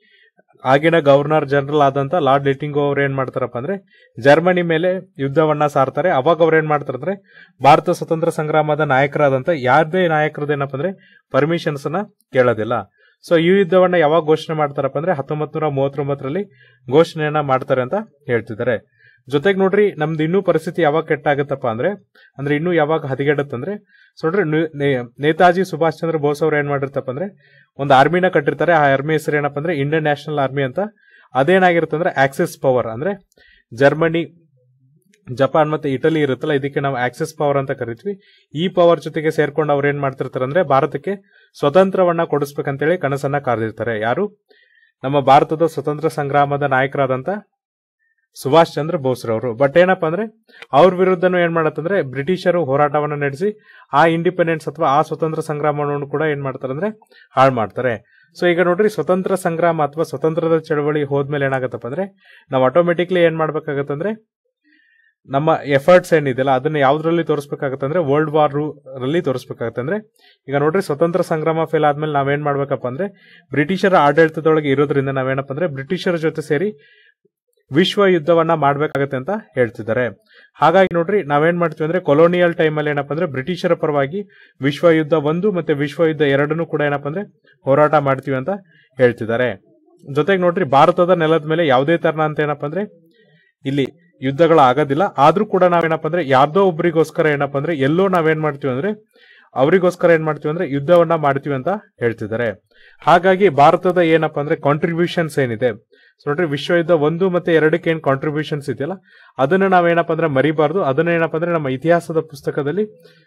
ಆಗಿನ ಗವರ್ನರ್ ಜನರಲ್ ಆದಂತ ಲಾರ್ಡ್ ಲಿಟಿಂಗೋ ಅವ್ರು ಏನ್ ಮಾಡ್ತಾರಪ್ಪ ಅಂದ್ರೆ ಜರ್ಮನಿ ಮೇಲೆ ಯುದ್ಧವನ್ನ ಸಾರ್ತಾರೆ ಅವಾಗ ಅವ್ರು ಏನ್ ಮಾಡ್ತಾರೆ ಅಂದ್ರೆ ಭಾರತ ಸ್ವತಂತ್ರ ಸಂಗ್ರಾಮದ ನಾಯಕರಾದಂತ ಯಾರದೇ ನಾಯಕರದ್ದು ಏನಪ್ಪ ಅಂದ್ರೆ ಪರ್ಮಿಷನ್ಸ್ ನ ಕೇಳೋದಿಲ್ಲ ಸೊ ಈ ಯುದ್ಧವನ್ನ ಯಾವಾಗ ಘೋಷಣೆ ಮಾಡ್ತಾರಪ್ಪ ಅಂದ್ರೆ ಹತ್ತೊಂಬತ್ ನೂರ ಮೂವತ್ತೊಂಬತ್ತರಲ್ಲಿ ಘೋಷಣೆಯನ್ನ ಮಾಡ್ತಾರೆ ಅಂತ ಹೇಳ್ತಿದ್ದಾರೆ ಜೊತೆಗೆ ನೋಡ್ರಿ ನಮ್ದು ಇನ್ನೂ ಪರಿಸ್ಥಿತಿ ಯಾವಾಗ ಕೆಟ್ಟಾಗತ್ತಪ್ಪ ಅಂದ್ರೆ ಅಂದ್ರೆ ಇನ್ನೂ ಯಾವಾಗ ಹದಿಗೆಡತ್ತಂದ್ರೆ ಸೊ ನೋಡ್ರಿ ನು- ನೇ- ನೇತಾಜಿ ಸುಭಾಷ್ ಚಂದ್ರ ಬೋಸ್ ಅವ್ರು ಏನ್ ಮಾಡಿರ್ತಪ್ಪ ಅಂದ್ರೆ ಒಂದು ಆರ್ಮಿನ ಕಟ್ಟಿರ್ತಾರೆ ಆ ಆರ್ಮಿ ಹೆಸರು ಏನಪ್ಪ ಅಂದ್ರೆ ಇಂಡಿಯನ್ ನ್ಯಾಷನಲ್ ಆರ್ಮಿ ಅಂತ ಅದೇನಾಗಿರುತ್ತೆ ಅಂದ್ರೆ ಆಕ್ಸಿಸ್ ಪವರ್ ಅಂದ್ರೆ ಜರ್ಮನಿ ಜಪಾನ್ ಮತ್ತೆ ಇಟಲಿ ಇರುತ್ತಲ್ಲ ಇದಕ್ಕೆ ನಾವು ಆಕ್ಸಿಸ್ ಪವರ್ ಅಂತ ಕರಿತೀವಿ ಈ ಪವರ್ ಜೊತೆಗೆ ಸೇರ್ಕೊಂಡು ಅವ್ರು ಏನ್ ಮಾಡ್ತಿರ್ತಾರೆ ಅಂದ್ರೆ ಭಾರತಕ್ಕೆ ಸ್ವತಂತ್ರವನ್ನ ಕೊಡಿಸ್ಬೇಕಂತೇಳಿ ಕನಸನ್ನ ಕಾದಿರ್ತಾರೆ ಯಾರು ನಮ್ಮ ಭಾರತದ ಸ್ವತಂತ್ರ ಸಂಗ್ರಾಮದ ನಾಯಕರಾದಂತ ಸುಭಾಷ್ ಚಂದ್ರ ಬೋಸ್ರವರು ಬಟ್ ಏನಪ್ಪಾ ಅಂದ್ರೆ ಅವ್ರ ವಿರುದ್ಧನೂ ಏನ್ ಮಾಡತ್ತಂದ್ರೆ ಬ್ರಿಟಿಷರು ಹೋರಾಟವನ್ನ ನಡೆಸಿ ಆ ಇಂಡಿಪೆಂಡೆನ್ಸ್ ಅಥವಾ ಆ ಸ್ವತಂತ್ರ ಸಂಗ್ರಾಮವನ್ನು ಕೂಡ ಏನ್ ಮಾಡ್ತಾರೆ ಅಂದ್ರೆ ಹಾಳು ಮಾಡ್ತಾರೆ ಸೊ ಈಗ ನೋಡ್ರಿ ಸ್ವತಂತ್ರ ಸಂಗ್ರಾಮ ಅಥವಾ ಸ್ವತಂತ್ರದ ಚಳವಳಿ ಹೋದ್ಮೇಲೆ ಏನಾಗತ್ತಪ್ಪ ಅಂದ್ರೆ ನಾವು ಆಟೋಮೆಟಿಕ್ಲಿ ಏನ್ ಮಾಡ್ಬೇಕಾಗತ್ತಂದ್ರೆ ನಮ್ಮ ಎಫರ್ಟ್ಸ್ ಏನಿದೆಯಲ್ಲ ಅದನ್ನ ಯಾವ್ದ್ರಲ್ಲಿ ತೋರಿಸ್ಬೇಕಾಗತ್ತೆ ಅಂದ್ರೆ ವರ್ಲ್ಡ್ ವಾರ್ ರಲ್ಲಿ ತೋರಿಸ್ಬೇಕಾಗತ್ತೆ ಅಂದ್ರೆ ಈಗ ನೋಡ್ರಿ ಸ್ವತಂತ್ರ ಸಂಗ್ರಾಮ ಫೇಲ್ ಆದ್ಮೇಲೆ ನಾವೇನ್ ಮಾಡ್ಬೇಕಪ್ಪ ಅಂದ್ರೆ ಬ್ರಿಟಿಷರ ಆಡಳಿತದೊಳಗೆ ಇರೋದ್ರಿಂದ ನಾವೇನಪ್ಪ ಅಂದ್ರೆ ಬ್ರಿಟಿಷರ ಜೊತೆ ಸೇರಿ ವಿಶ್ವ ಯುದ್ಧವನ್ನ ಮಾಡ್ಬೇಕಾಗತ್ತೆ ಅಂತ ಹೇಳ್ತಿದ್ದಾರೆ ಹಾಗಾಗಿ ನೋಡ್ರಿ ನಾವೇನ್ ಮಾಡ್ತೀವಿ ಅಂದ್ರೆ ಕೊಲೋನಿಯಲ್ ಟೈಮಲ್ಲಿ ಏನಪ್ಪ ಅಂದ್ರೆ ಬ್ರಿಟಿಷರ ಪರವಾಗಿ ವಿಶ್ವ ಯುದ್ಧ ಒಂದು ಮತ್ತೆ ವಿಶ್ವ ಯುದ್ಧ ಎರಡನ್ನೂ ಕೂಡ ಏನಪ್ಪ ಅಂದ್ರೆ ಹೋರಾಟ ಮಾಡ್ತೀವಿ ಅಂತ ಹೇಳ್ತಿದ್ದಾರೆ ಜೊತೆಗೆ ನೋಡ್ರಿ ಭಾರತದ ನೆಲದ ಮೇಲೆ ಯಾವುದೇ ತರನ ಅಂತ ಏನಪ್ಪ ಅಂದ್ರೆ ಇಲ್ಲಿ ಯುದ್ಧಗಳು ಆಗೋದಿಲ್ಲ ಆದ್ರೂ ಕೂಡ ನಾವೇನಪ್ಪ ಅಂದ್ರೆ ಯಾರ್ದೋ ಒಬ್ರಿಗೋಸ್ಕರ ಏನಪ್ಪ ಅಂದ್ರೆ ಎಲ್ಲೋ ನಾವೇನ್ ಮಾಡ್ತೀವಿ ಅಂದ್ರೆ ಅವರಿಗೋಸ್ಕರ ಏನ್ ಮಾಡ್ತೀವಿ ಅಂದ್ರೆ ಯುದ್ಧವನ್ನ ಮಾಡ್ತೀವಿ ಅಂತ ಹೇಳ್ತಿದ್ದಾರೆ ಹಾಗಾಗಿ ಭಾರತದ ಏನಪ್ಪ ಅಂದ್ರೆ ಕಾಂಟ್ರಿಬ್ಯೂಷನ್ಸ್ ಏನಿದೆ ಸೊ ನೋಡ್ರಿ ವಿಶ್ವ ಯುದ್ಧ ಒಂದು ಮತ್ತೆ ಎರಡಕ್ಕೆ ಏನ್ ಕಾಂಟ್ರಿಬ್ಯೂಷನ್ಸ್ ಇದೆಯಲ್ಲ ಅದನ್ನ ನಾವೇನಪ್ಪ ಅಂದ್ರೆ ಮರಿಬಾರ್ದು ಅದನ್ನ ಏನಪ್ಪ ಅಂದ್ರೆ ನಮ್ಮ ಇತಿಹಾಸದ ಪುಸ್ತಕದಲ್ಲಿ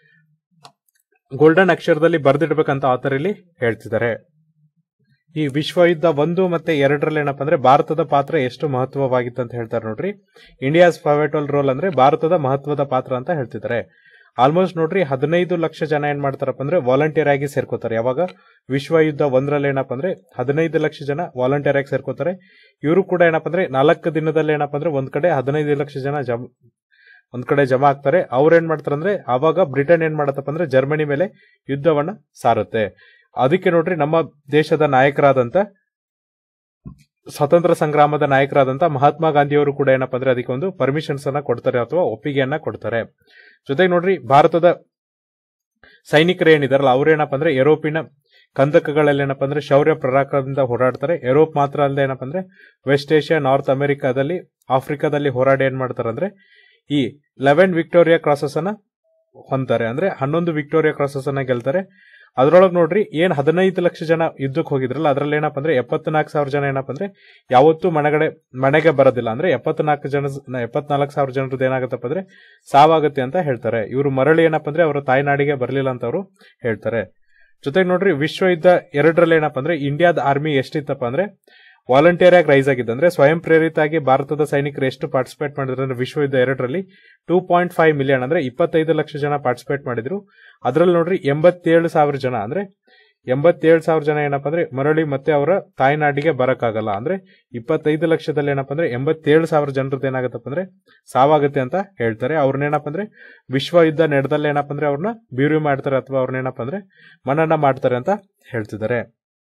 ಗೋಲ್ಡನ್ ಅಕ್ಷರದಲ್ಲಿ ಬರೆದಿಡ್ಬೇಕಂತ ಆತರ ಇಲ್ಲಿ ಹೇಳ್ತಿದ್ದಾರೆ ಈ ವಿಶ್ವ ಯುದ್ಧ ಒಂದು ಮತ್ತೆ ಎರಡರಲ್ಲಿ ಏನಪ್ಪ ಅಂದ್ರೆ ಭಾರತದ ಪಾತ್ರ ಎಷ್ಟು ಮಹತ್ವವಾಗಿತ್ತು ಅಂತ ಹೇಳ್ತಾರೆ ನೋಡ್ರಿ ಇಂಡಿಯಾಸ್ ಫೈವೆಟಲ್ ರೋಲ್ ಅಂದ್ರೆ ಭಾರತದ ಮಹತ್ವದ ಪಾತ್ರ ಅಂತ ಹೇಳ್ತಿದ್ದಾರೆ ಆಲ್ಮೋಸ್ಟ್ ನೋಡ್ರಿ ಹದಿನೈದು ಲಕ್ಷ ಜನ ಏನ್ ಮಾಡ್ತಾರಪ್ಪ ಅಂದ್ರೆ ವಾಲಂಟಿಯರ್ ಆಗಿ ಸೇರ್ಕೋತಾರೆ ಯಾವಾಗ ವಿಶ್ವ ಯುದ್ಧ ಒಂದರಲ್ಲಿ ಏನಪ್ಪ ಅಂದ್ರೆ ಹದಿನೈದು ಲಕ್ಷ ಜನ ವಾಲಂಟಿಯರ್ ಆಗಿ ಸೇರ್ಕೋತಾರೆ ಇವರು ಕೂಡ ಏನಪ್ಪ ಅಂದ್ರೆ ನಾಲ್ಕು ದಿನದಲ್ಲಿ ಏನಪ್ಪ ಅಂದ್ರೆ ಒಂದ್ ಕಡೆ ಹದಿನೈದು ಲಕ್ಷ ಜನ ಜಮ್ ಒಂದ್ ಕಡೆ ಜಮಾ ಆಗ್ತಾರೆ ಅವ್ರು ಏನ್ ಮಾಡ್ತಾರೆ ಅಂದ್ರೆ ಅವಾಗ ಬ್ರಿಟನ್ ಏನ್ ಮಾಡತ್ತಪ್ಪ ಅಂದ್ರೆ ಜರ್ಮನಿ ಮೇಲೆ ಯುದ್ಧವನ್ನ ಸಾರುತ್ತೆ ಅದಕ್ಕೆ ನೋಡ್ರಿ ನಮ್ಮ ದೇಶದ ನಾಯಕರಾದಂತ ಸ್ವತಂತ್ರ ಸಂಗ್ರಾಮದ ನಾಯಕರಾದಂತ ಮಹಾತ್ಮ ಗಾಂಧಿಯವರು ಕೂಡ ಏನಪ್ಪ ಅಂದ್ರೆ ಅದಕ್ಕೆ ಒಂದು ಪರ್ಮಿಷನ್ಸ್ ಅನ್ನ ಕೊಡ್ತಾರೆ ಅಥವಾ ಒಪ್ಪಿಗೆಯನ್ನ ಕೊಡ್ತಾರೆ ಜೊತೆಗೆ ನೋಡ್ರಿ ಭಾರತದ ಸೈನಿಕರು ಏನಿದಾರಲ್ಲ ಅವ್ರೇನಪ್ಪ ಅಂದ್ರೆ ಯುರೋಪಿನ ಕಂದಕಗಳಲ್ಲಿ ಏನಪ್ಪ ಅಂದ್ರೆ ಶೌರ್ಯ ಪರಾಕ್ರಮದಿಂದ ಹೋರಾಡ್ತಾರೆ ಯುರೋಪ್ ಮಾತ್ರ ಅಲ್ಲದೆ ಏನಪ್ಪ ಅಂದ್ರೆ ವೆಸ್ಟ್ ಏಷ್ಯಾ ನಾರ್ತ್ ಅಮೆರಿಕಾದಲ್ಲಿ ಆಫ್ರಿಕಾದಲ್ಲಿ ಹೋರಾಡಿ ಏನ್ ಮಾಡ್ತಾರೆ ಅಂದ್ರೆ ಈ ಲೆವೆನ್ ವಿಕ್ಟೋರಿಯಾ ಕ್ರಾಸಸ್ ಅನ್ನ ಹೊಂತಾರೆ ಅಂದ್ರೆ ಹನ್ನೊಂದು ವಿಕ್ಟೋರಿಯಾ ಕ್ರಾಸಸ್ ಅನ್ನ ಗೆಲ್ತಾರೆ ಅದ್ರೊಳಗೆ ನೋಡ್ರಿ ಏನ್ ಹದಿನೈದು ಲಕ್ಷ ಜನ ಯುದ್ಧಕ್ಕೆ ಹೋಗಿದ್ರಲ್ಲ ಅದ್ರಲ್ಲಿ ಏನಪ್ಪ ಅಂದ್ರೆ ಎಪ್ಪತ್ನಾಲ್ಕು ಸಾವಿರ ಜನ ಏನಪ್ಪ ಅಂದ್ರೆ ಯಾವತ್ತೂ ಮನೆಗಡೆ ಮನೆಗೆ ಬರೋದಿಲ್ಲ ಅಂದ್ರೆ ಎಪ್ಪತ್ನಾಲ್ಕು ಜನ ಎಪ್ಪತ್ನಾಲ್ಕು ಸಾವಿರ ಜನರದ್ದು ಏನಾಗತ್ತಪ್ಪ ಅಂದ್ರೆ ಸಾವಾಗತ್ತೆ ಅಂತ ಹೇಳ್ತಾರೆ ಇವರು ಮರಳಿ ಏನಪ್ಪ ಅಂದ್ರೆ ಅವರ ತಾಯ್ನಾಡಿಗೆ ಬರಲಿಲ್ಲ ಅಂತ ಅವರು ಹೇಳ್ತಾರೆ ಜೊತೆಗೆ ನೋಡ್ರಿ ವಿಶ್ವ ಯುದ್ಧ ಎರಡರಲ್ಲಿ ಏನಪ್ಪ ಅಂದ್ರೆ ಇಂಡಿಯಾದ ಆರ್ಮಿ ಎಷ್ಟಿತ್ತಪ್ಪ ಅಂದ್ರೆ ವಾಲಂಟಿಯರ್ ಆಗಿ ರೈಸ್ ಆಗಿದೆ ಅಂದ್ರೆ ಸ್ವಯಂ ಪ್ರೇರಿತ ಆಗಿ ಭಾರತದ ಸೈನಿಕರು ಎಷ್ಟು ಪಾರ್ಟಿಸಿಪೇಟ್ ಮಾಡಿದ್ರು ಅಂದ್ರೆ ವಿಶ್ವ ಯುದ್ಧ ಎರಡರಲ್ಲಿ ಟೂ ಪಾಯಿಂಟ್ ಫೈವ್ ಮಿಲಿಯನ್ ಅಂದ್ರೆ ಇಪ್ಪತ್ತೈದು ಲಕ್ಷ ಜನ ಪಾರ್ಟಿಸಿಪೇಟ್ ಮಾಡಿದ್ರು ಅದ್ರಲ್ಲಿ ನೋಡ್ರಿ ಎಂಬತ್ತೇಳು ಸಾವಿರ ಜನ ಅಂದ್ರೆ ಎಂಬತ್ತೇಳು ಸಾವಿರ ಜನ ಏನಪ್ಪ ಅಂದ್ರೆ ಮರಳಿ ಮತ್ತೆ ಅವರ ತಾಯ್ನಾಡಿಗೆ ಬರಕ್ಕಾಗಲ್ಲ ಅಂದ್ರೆ ಇಪ್ಪತ್ತೈದು ಲಕ್ಷದಲ್ಲಿ ಏನಪ್ಪ ಅಂದ್ರೆ ಎಂಬತ್ತೇಳು ಸಾವಿರ ಜನರದ್ದು ಏನಾಗತ್ತಪ್ಪ ಅಂದ್ರೆ ಸಾವಾಗುತ್ತೆ ಅಂತ ಹೇಳ್ತಾರೆ ಅವ್ರನ್ನೇನಪ್ಪ ಅಂದ್ರೆ ವಿಶ್ವ ಯುದ್ಧ ನಡೆದಲ್ಲಿ ಏನಪ್ಪ ಅಂದ್ರೆ ಅವ್ರನ್ನ ಬೀರು ಮಾಡ್ತಾರೆ ಅಥವಾ ಅವ್ರನ್ನೇನಪ್ಪ ಅಂದ್ರೆ ಮನನ ಮಾಡ್ತಾರೆ ಅಂತ ಹೇಳ್ತಿದ್ದಾರೆ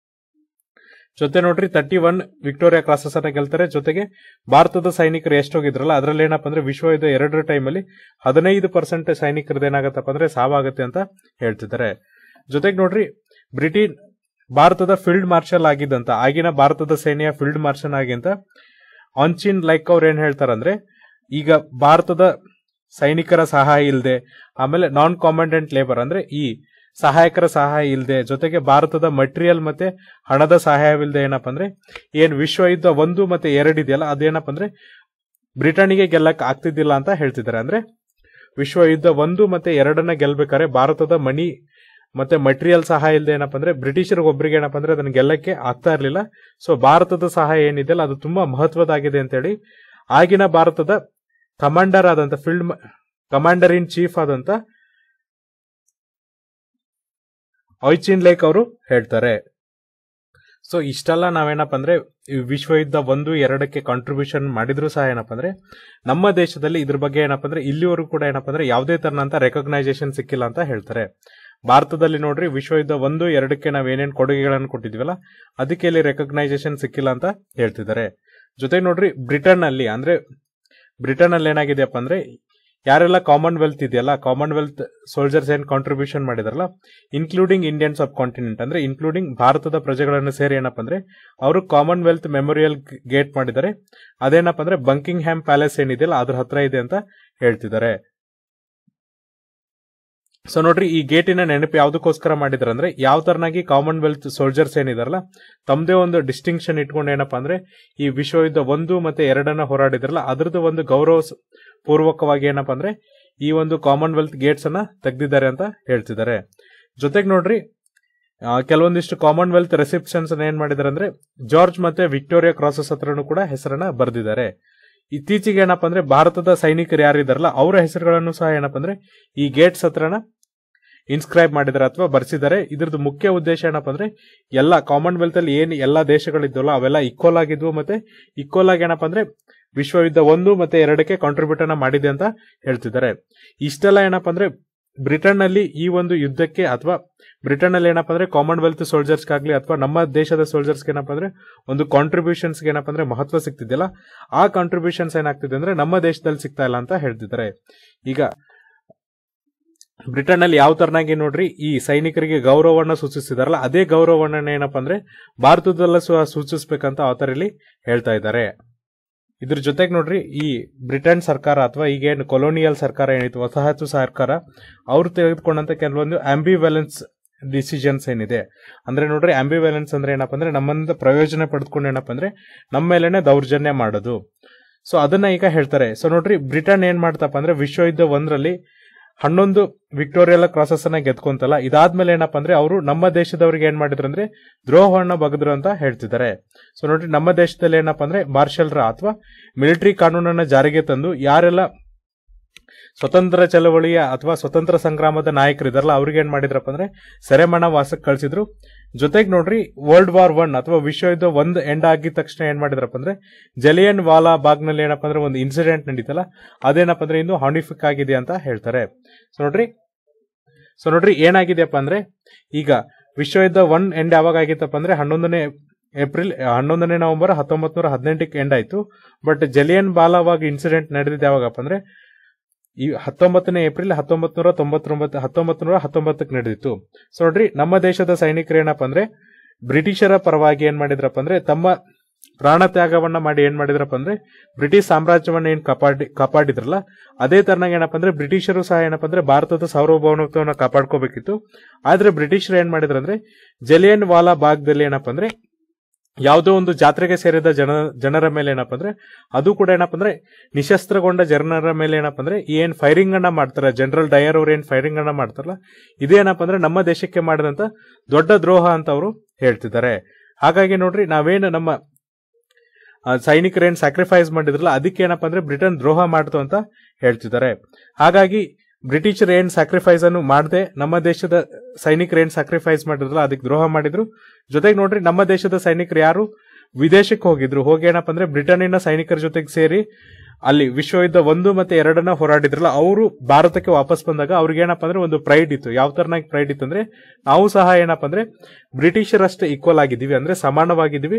ಜೊತೆ ನೋಡ್ರಿ ತರ್ಟಿ ಒನ್ ವಿಕ್ಟೋರಿಯಾ ಕ್ರಾಸಸ್ ಅನ್ನ ಗೆಲ್ತಾರೆ ಜೊತೆಗೆ ಭಾರತದ ಸೈನಿಕರು ಎಷ್ಟು ಹೋಗಿದ್ರಲ್ಲ ಅದ್ರಲ್ಲಿ ಏನಪ್ಪ ಅಂದ್ರೆ ವಿಶ್ವ ಯುದ್ಧ ಎರಡರ ಟೈಮಲ್ಲಿ ಹದಿನೈದು ಪರ್ಸೆಂಟ್ ಸೈನಿಕರದ್ದು ಏನಾಗತ್ತಪ್ಪ ಅಂದ್ರೆ ಸಾವಾಗುತ್ತೆ ಅಂತ ಹೇಳ್ತಿದ್ದಾರೆ ಜೊತೆಗೆ ನೋಡ್ರಿ ಬ್ರಿಟನ್ ಭಾರತದ ಫೀಲ್ಡ್ ಮಾರ್ಷಲ್ ಆಗಿದ್ದಂತ ಆಗಿನ ಭಾರತದ ಸೇನೆಯ ಫೀಲ್ಡ್ ಮಾರ್ಷಲ್ ಆಗಿಂತ ಆನ್ಚಿನ್ ಲೈಕ್ ಅವ್ರು ಏನ್ ಹೇಳ್ತಾರಂದ್ರೆ ಈಗ ಭಾರತದ ಸೈನಿಕರ ಸಹಾಯ ಇಲ್ಲದೆ ಆಮೇಲೆ ನಾನ್ ಕಾಮಂಡೆಂಟ್ ಲೇಬರ್ ಅಂದ್ರೆ ಈ ಸಹಾಯಕರ ಸಹಾಯ ಇಲ್ಲದೆ ಜೊತೆಗೆ ಭಾರತದ ಮಟೀರಿಯಲ್ ಮತ್ತೆ ಹಣದ ಸಹಾಯವಿಲ್ಲದೆ ಏನಪ್ಪ ಅಂದ್ರೆ ಏನ್ ವಿಶ್ವ ಯುದ್ಧ ಒಂದು ಮತ್ತೆ ಎರಡು ಇದೆಯಲ್ಲ ಅದೇನಪ್ಪ ಅಂದ್ರೆ ಬ್ರಿಟನ್ಗೆ ಗೆಲ್ಲಕ್ ಆಗ್ತಿದ್ದಿಲ್ಲ ಅಂತ ಹೇಳ್ತಿದ್ದಾರೆ ಅಂದ್ರೆ ವಿಶ್ವ ಯುದ್ಧ ಒಂದು ಮತ್ತೆ ಎರಡನ್ನ ಗೆಲ್ಬೇಕಾದ್ರೆ ಭಾರತದ ಮನಿ ಮತ್ತೆ ಮಟೀರಿಯಲ್ ಸಹಾಯ ಇಲ್ಲದೆ ಏನಪ್ಪ ಅಂದ್ರೆ ಬ್ರಿಟಿಷರಿಗೆ ಒಬ್ಬರಿಗೆ ಏನಪ್ಪ ಅಂದ್ರೆ ಅದನ್ನ ಗೆಲ್ಲಕ್ಕೆ ಆಗ್ತಾ ಇರಲಿಲ್ಲ ಸೊ ಭಾರತದ ಸಹಾಯ ಏನಿದೆಯಲ್ಲ ಅದು ತುಂಬಾ ಮಹತ್ವದಾಗಿದೆ ಅಂತೇಳಿ ಆಗಿನ ಭಾರತದ ಕಮಾಂಡರ್ ಆದಂತ ಫೀಲ್ಡ್ ಕಮಾಂಡರ್ ಇನ್ ಚೀಫ್ ಆದಂತ ಐಚಿನ್ ಲೇಕ್ ಅವರು ಹೇಳ್ತಾರೆ ಸೊ ಇಷ್ಟೆಲ್ಲ ನಾವೇನಪ್ಪ ಅಂದ್ರೆ ಈ ವಿಶ್ವ ಯುದ್ಧ ಒಂದು ಎರಡಕ್ಕೆ ಕಾಂಟ್ರಿಬ್ಯೂಷನ್ ಮಾಡಿದ್ರು ಸಹ ಏನಪ್ಪ ಅಂದ್ರೆ ನಮ್ಮ ದೇಶದಲ್ಲಿ ಇದ್ರ ಬಗ್ಗೆ ಏನಪ್ಪ ಅಂದ್ರೆ ಇಲ್ಲಿವರೆಗೂ ಕೂಡ ಏನಪ್ಪ ಅಂದ್ರೆ ಯಾವುದೇ ತರನಂತ ರೆಕಗ್ನೈಸೇಷನ್ ಸಿಕ್ಕಿಲ್ಲ ಅಂತ ಹೇಳ್ತಾರೆ ಭಾರತದಲ್ಲಿ ನೋಡ್ರಿ ವಿಶ್ವ ಯುದ್ಧ ಒಂದು ಎರಡಕ್ಕೆ ನಾವ್ ಏನೇನ್ ಕೊಡುಗೆಗಳನ್ನು ಕೊಟ್ಟಿದ್ವಲ್ಲ ಅದಕ್ಕೆ ಇಲ್ಲಿ ರೆಕಗ್ನೈಸೇಷನ್ ಸಿಕ್ಕಿಲ್ಲ ಅಂತ ಹೇಳ್ತಿದ್ದಾರೆ ಜೊತೆಗೆ ನೋಡ್ರಿ ಬ್ರಿಟನ್ ಅಲ್ಲಿ ಅಂದ್ರೆ ಬ್ರಿಟನ್ ಅಲ್ಲಿ ಏನಾಗಿದೆಯಪ್ಪ ಅಂದ್ರೆ ಯಾರೆಲ್ಲ ಕಾಮನ್ವೆಲ್ತ್ ಇದೆಯಲ್ಲ ಕಾಮನ್ವೆಲ್ತ್ ಸೋಲ್ಜರ್ಸ್ ಏನ್ ಕಾಂಟ್ರಿಬ್ಯೂಷನ್ ಮಾಡಿದಾರಲ್ಲ ಇನ್ಕ್ಲೂಡಿಂಗ್ ಇಂಡಿಯನ್ ಸಬ್ ಕಾಂಟಿನೆಂಟ್ ಅಂದ್ರೆ ಇನ್ಕ್ಲೂಡಿಂಗ್ ಭಾರತದ ಪ್ರಜೆಗಳನ್ನು ಸೇರಿ ಏನಪ್ಪ ಅಂದ್ರೆ ಅವರು ಕಾಮನ್ವೆಲ್ತ್ ಮೆಮೊರಿಯಲ್ ಗೇಟ್ ಮಾಡಿದ್ದಾರೆ ಅದೇನಪ್ಪ ಅಂದ್ರೆ ಬಂಕಿಂಗ್ ಹ್ಯಾಮ್ ಪ್ಯಾಲೇಸ್ ಏನಿದೆಯಲ್ಲ ಅದ್ರ ಹತ್ರ ಇದೆ ಅಂತ ಹೇಳ್ತಿದ್ದಾರೆ ಸೊ ನೋಡ್ರಿ ಈ ಗೇಟಿನ ನೆನಪು ಯಾವ್ದಕ್ಕೋಸ್ಕರ ಮಾಡಿದಾರೆ ಅಂದ್ರೆ ಯಾವ ತರನಾಗಿ ಕಾಮನ್ವೆಲ್ತ್ ಸೋಲ್ಜರ್ಸ್ ಏನಿದಾರಲ್ಲ ತಮ್ಮದೇ ಒಂದು ಡಿಸ್ಟಿಂಕ್ಷನ್ ಇಟ್ಕೊಂಡು ಏನಪ್ಪಾ ಅಂದ್ರೆ ಈ ವಿಶ್ವ ಯುದ್ಧ ಒಂದು ಮತ್ತೆ ಎರಡನ್ನ ಹೋರಾಡಿದ್ರಲ್ಲ ಅದ್ರದ್ದು ಒಂದು ಗೌರವ ಸ- ಪೂರ್ವಕವಾಗಿ ಏನಪ್ಪಾ ಅಂದ್ರೆ ಈ ಒಂದು ಕಾಮನ್ವೆಲ್ತ್ ಗೇಟ್ಸ್ ಅನ್ನ ತೆಗ್ದಿದ್ದಾರೆ ಅಂತ ಹೇಳ್ತಿದ್ದಾರೆ ಜೊತೆಗೆ ನೋಡ್ರಿ ಆ, ಕೆಲವೊಂದಿಷ್ಟು ಕಾಮನ್ವೆಲ್ತ್ ರೆಸಿಪ್ಷನ್ಸ್ ಏನ್ ಮಾಡಿದಾರೆ ಅಂದ್ರೆ ಜಾರ್ಜ್ ಮತ್ತೆ ವಿಕ್ಟೋರಿಯಾ ಕ್ರಾಸಸ್ ಹತ್ರನೂ ಕೂಡ ಹೆಸರನ್ನ ಬರೆದಿದ್ದಾರೆ ಇತ್ತೀಚೆಗೆ ಏನಪ್ಪಾ ಅಂದ್ರೆ ಭಾರತದ ಸೈನಿಕರು ಯಾರಿದಾರಲ್ಲ ಅವರ ಹೆಸರುಗಳನ್ನು ಸಹ ಏನಪ್ಪಾ ಅಂದ್ರೆ ಈ ಗೇಟ್ಸ್ ಹತ್ರನ ಇನ್ಸ್ಕ್ರೈಬ್ ಮಾಡಿದ್ದಾರೆ ಅಥವಾ ಬರ್ಸಿದ್ದಾರೆ ಇದ್ರದ್ದು ಮುಖ್ಯ ಉದ್ದೇಶ ಏನಪ್ಪಾ ಅಂದ್ರೆ ಎಲ್ಲ ಕಾಮನ್ವೆಲ್ತ್ ಅಲ್ಲಿ ಏನ್ ಎಲ್ಲಾ ದೇಶಗಳಿದ್ವಲ್ಲ ಅವೆಲ್ಲ ಈಕ್ವಲ್ ಆಗಿದ್ವು ಮತ್ತೆ ಈಕ್ವಲ್ ಆಗಿ ಏನಪ್ಪಾ ಅಂದ್ರೆ ವಿಶ್ವ ಯುದ್ಧ ಒಂದು ಮತ್ತೆ ಎರಡಕ್ಕೆ ಕಾಂಟ್ರಿಬ್ಯೂಟ್ ಅನ್ನ ಮಾಡಿದೆ ಅಂತ ಹೇಳ್ತಿದ್ದಾರೆ ಇಷ್ಟೆಲ್ಲ ಏನಪ್ಪಾ ಅಂದ್ರೆ ಬ್ರಿಟನ್ ನಲ್ಲಿ ಈ ಒಂದು ಯುದ್ಧಕ್ಕೆ ಅಥವಾ ಬ್ರಿಟನ್ ಅಲ್ಲಿ ಏನಪ್ಪಾ ಅಂದ್ರೆ ಕಾಮನ್ವೆಲ್ತ್ ಸೋಲ್ಜರ್ಸ್ ಆಗ್ಲಿ ಅಥವಾ ನಮ್ಮ ದೇಶದ ಸೋಲ್ಜರ್ಸ್ ಏನಪ್ಪಾ ಅಂದ್ರೆ ಒಂದು ಕಾಂಟ್ರಿಬ್ಯೂಷನ್ಸ್ ಏನಪ್ಪಾ ಅಂದ್ರೆ ಮಹತ್ವ ಸಿಗ್ತಿದೆಯಲ್ಲ ಆ ಕಾಂಟ್ರಿಬ್ಯೂಷನ್ಸ್ ಏನಾಗ್ತಿದೆ ಅಂದ್ರೆ ನಮ್ಮ ದೇಶದಲ್ಲಿ ಸಿಗ್ತಾ ಇಲ್ಲ ಅಂತ ಹೇಳ್ತಿದ್ದಾರೆ ಈಗ ಬ್ರಿಟನ್ ಅಲ್ಲಿ ಯಾವ ತರನಾಗಿ ನೋಡ್ರಿ ಈ ಸೈನಿಕರಿಗೆ ಗೌರವವನ್ನ ಸೂಚಿಸಿದಾರಲ್ಲ ಅದೇ ಗೌರವವನ್ನ ಏನಪ್ಪಾ ಅಂದ್ರೆ ಭಾರತದಲ್ಲೂ ಸಹ ಸೂಚಿಸ್ಬೇಕಂತ ಆತರ ಇಲ್ಲಿ ಹೇಳ್ತಾ ಇದ್ದಾರೆ ಇದ್ರ ಜೊತೆಗೆ ನೋಡ್ರಿ ಈ ಬ್ರಿಟನ್ ಸರ್ಕಾರ ಅಥವಾ ಈಗೇನು ಕೊಲೋನಿಯಲ್ ಸರ್ಕಾರ ಏನಿತ್ತು ವಸಾಹತು ಸರ್ಕಾರ ಅವ್ರು ತೆಗೆದುಕೊಂಡಂತ ಕೆಲವೊಂದು ಆಂಬಿವ್ಯಾಲೆನ್ಸ್ ಡಿಸಿಷನ್ಸ್ ಏನಿದೆ ಅಂದ್ರೆ ನೋಡ್ರಿ ಆಂಬಿವ್ಯಾಲೆನ್ಸ್ ಅಂದ್ರೆ ಏನಪ್ಪಾ ಅಂದ್ರೆ ನಮ್ಮಿಂದ ಪ್ರಯೋಜನ ಪಡೆದುಕೊಂಡು ಏನಪ್ಪಾ ಅಂದ್ರೆ ನಮ್ಮ ಮೇಲೆನೆ ದೌರ್ಜನ್ಯ ಮಾಡೋದು ಸೊ ಅದನ್ನ ಈಗ ಹೇಳ್ತಾರೆ ಸೊ ನೋಡ್ರಿ ಬ್ರಿಟನ್ ಏನ್ ಮಾಡ್ತಪ್ಪ ಅಂದ್ರೆ ವಿಶ್ವ ಯುದ್ಧ ಒಂದರಲ್ಲಿ ಹನ್ನೊಂದು ವಿಕ್ಟೋರಿಯಲ್ ಕ್ರಾಸಸ್ ಅನ್ನ ಗೆದ್ಕೊಂತಲ್ಲ ಇದಾದ್ಮೇಲೆ ಏನಪ್ಪಾ ಅಂದ್ರೆ ಅವರು ನಮ್ಮ ದೇಶದವ್ರಿಗೆ ಏನ್ ಮಾಡಿದ್ರು ಅಂದ್ರೆ ದ್ರೋಹವನ್ನ ಬಗದ್ರು ಅಂತ ಹೇಳ್ತಿದ್ದಾರೆ ಸೊ ನೋಡ್ರಿ ನಮ್ಮ ದೇಶದಲ್ಲಿ ಏನಪ್ಪಾ ಅಂದ್ರೆ ಮಾರ್ಷಲ್ ರಾ ಅಥವಾ ಮಿಲಿಟರಿ ಕಾನೂನನ್ನ ಜಾರಿಗೆ ತಂದು ಯಾರೆಲ್ಲ ಸ್ವತಂತ್ರ ಚಳವಳಿಯ ಅಥವಾ ಸ್ವತಂತ್ರ ಸಂಗ್ರಾಮದ ನಾಯಕರಿದಾರಲ್ಲ ಅವ್ರಿಗೆ ಏನ್ ಮಾಡಿದ್ರಪ್ಪ ಅಂದ್ರೆ ಸೆರೆಮಣ ವಾಸಕ್ಕೆ ಕಳ್ಸಿದ್ರು ಜೊತೆಗೆ ನೋಡ್ರಿ ವರ್ಲ್ಡ್ ವಾರ್ ಒನ್ ಅಥವಾ ವಿಶ್ವ ಯುದ್ಧ ಒಂದ್ ಎಂಡ್ ಆಗಿದ ತಕ್ಷಣ ಏನ್ ಮಾಡಿದ್ರಪ್ಪ ಅಂದ್ರೆ ಜಲಿಯನ್ ವಾಲಾ ಬಾಗ್ನಲ್ಲಿ ಏನಪ್ಪಾ ಅಂದ್ರೆ ಒಂದು ಇನ್ಸಿಡೆಂಟ್ ನಡೀತಲ್ಲ ಅದೇನಪ್ಪ ಅಂದ್ರೆ ಇನ್ನು ಹಾನಿಫಿಕ್ ಆಗಿದೆ ಅಂತ ಹೇಳ್ತಾರೆ ಸೊ ನೋಡ್ರಿ ಸೊ ನೋಡ್ರಿ ಏನಾಗಿದೆಯಪ್ಪ ಅಂದ್ರೆ ಈಗ ವಿಶ್ವ ಯುದ್ಧ ಒನ್ ಎಂಡ್ ಯಾವಾಗ ಆಗಿತ್ತಪ್ಪ ಅಂದ್ರೆ ಹನ್ನೊಂದನೇ ಏಪ್ರಿಲ್ ಹನ್ನೊಂದನೇ ನವೆಂಬರ್ ಹತ್ತೊಂಬತ್ ನೂರ ಹದಿನೆಂಟಕ್ಕೆ ಎಂಡ್ ಆಯ್ತು ಬಟ್ ಜಲಿಯನ್ ಬಾಲಾವಾಗ ಇನ್ಸಿಡೆಂಟ್ ನಡೆದಿದ್ದು ಯಾವಾಗಪ್ಪ ಅಂದ್ರೆ ಈ ಹತ್ತೊಂಬತ್ತನೇ ಏಪ್ರಿಲ್ ಹತ್ತೊಂಬತ್ ನೂರ ತೊಂಬತ್ತೊಂಬತ್ತು ಹತ್ತೊಂಬತ್ತು ನೂರ ಹತ್ತೊಂಬತ್ತಕ್ಕೆ ನಡೆದಿತ್ತು ಸೊ ನೋಡ್ರಿ ನಮ್ಮ ದೇಶದ ಸೈನಿಕರು ಏನಪ್ಪ ಅಂದ್ರೆ ಬ್ರಿಟಿಷರ ಪರವಾಗಿ ಏನ್ ಮಾಡಿದ್ರಪ್ಪ ಅಂದ್ರೆ ತಮ್ಮ ಪ್ರಾಣ ತ್ಯಾಗವನ್ನ ಮಾಡಿ ಏನ್ ಮಾಡಿದ್ರಪ್ಪ ಅಂದ್ರೆ ಬ್ರಿಟಿಷ್ ಸಾಮ್ರಾಜ್ಯವನ್ನ ಏನ್ ಕಾಪಾಡಿ ಕಾಪಾಡಿದ್ರಲ್ಲ ಅದೇ ತರನಾಗ ಏನಪ್ಪ ಅಂದ್ರೆ ಬ್ರಿಟಿಷರು ಸಹ ಏನಪ್ಪ ಅಂದ್ರೆ ಭಾರತದ ಸಾರ್ವಭೌಮತ್ವವನ್ನು ಕಾಪಾಡ್ಕೋಬೇಕಿತ್ತು ಆದ್ರೆ ಬ್ರಿಟಿಷರು ಏನ್ ಮಾಡಿದ್ರಂದ್ರೆ ಜಲಿಯನ್ ವಾಲಾ ಬಾಗ್ದಲ್ಲಿ ಏನಪ್ಪ ಅಂದ್ರೆ ಯಾವುದೋ ಒಂದು ಜಾತ್ರೆಗೆ ಸೇರಿದ ಜನ ಜನರ ಮೇಲೆ ಏನಪ್ಪ ಅಂದ್ರೆ ಅದು ಕೂಡ ಏನಪ್ಪ ಅಂದ್ರೆ ನಿಶಸ್ತ್ರಗೊಂಡ ಜನರ ಮೇಲೆ ಏನಪ್ಪ ಅಂದ್ರೆ ಏನ್ ಫೈರಿಂಗ್ ಅನ್ನ ಮಾಡ್ತಾರೆ ಜನರಲ್ ಡಯರ್ ಅವ್ರು ಏನ್ ಫೈರಿಂಗ್ ಅನ್ನ ಮಾಡ್ತಾರಲ್ಲ ಇದೇನಪ್ಪ ಅಂದ್ರೆ ನಮ್ಮ ದೇಶಕ್ಕೆ ಮಾಡಿದಂತ ದೊಡ್ಡ ದ್ರೋಹ ಅಂತ ಅವರು ಹೇಳ್ತಿದ್ದಾರೆ ಹಾಗಾಗಿ ನೋಡ್ರಿ ನಾವೇನು ನಮ್ಮ ಆ, ಸೈನಿಕರೇನ್ ಸ್ಯಾಕ್ರಿಫೈಸ್ ಮಾಡಿದ್ರಲ್ಲ ಅದಕ್ಕೆ ಏನಪ್ಪ ಅಂದ್ರೆ ಬ್ರಿಟನ್ ದ್ರೋಹ ಮಾಡ್ತು ಅಂತ ಹೇಳ್ತಿದ್ದಾರೆ ಹಾಗಾಗಿ ಬ್ರಿಟಿಷರ್ ಏನ್ ಸ್ಯಾಕ್ರಿಫೈಸ್ ಅನ್ನು ಮಾಡದೆ ನಮ್ಮ ದೇಶದ ಸೈನಿಕರು ಏನ್ ಸ್ಯಾಕ್ರಿಫೈಸ್ ಮಾಡಿದ್ರಲ್ಲ ಅದಕ್ಕೆ ದ್ರೋಹ ಮಾಡಿದ್ರು ಜೊತೆಗೆ ನೋಡ್ರಿ ನಮ್ಮ ದೇಶದ ಸೈನಿಕರು ಯಾರು ವಿದೇಶಕ್ಕೆ ಹೋಗಿದ್ರು ಹೋಗಿ ಏನಪ್ಪ ಅಂದ್ರೆ ಬ್ರಿಟನ್ನಿನ ಸೈನಿಕರ ಜೊತೆಗೆ ಸೇರಿ ಅಲ್ಲಿ ವಿಶ್ವ ಯುದ್ಧ ಒಂದು ಮತ್ತೆ ಎರಡನ್ನ ಹೋರಾಡಿದ್ರಲ್ಲ ಅವರು ಭಾರತಕ್ಕೆ ವಾಪಸ್ ಬಂದಾಗ ಅವ್ರಿಗೆ ಏನಪ್ಪ ಅಂದ್ರೆ ಒಂದು ಪ್ರೈಡ್ ಇತ್ತು ಯಾವ ತರನಾಗಿ ಪ್ರೈಡ್ ಇತ್ತು ಅಂದ್ರೆ ನಾವು ಸಹ ಏನಪ್ಪ ಅಂದ್ರೆ ಬ್ರಿಟಿಷರಷ್ಟೇ ಈಕ್ವಲ್ ಆಗಿದ್ದೀವಿ ಅಂದ್ರೆ ಸಮಾನವಾಗಿದ್ದೀವಿ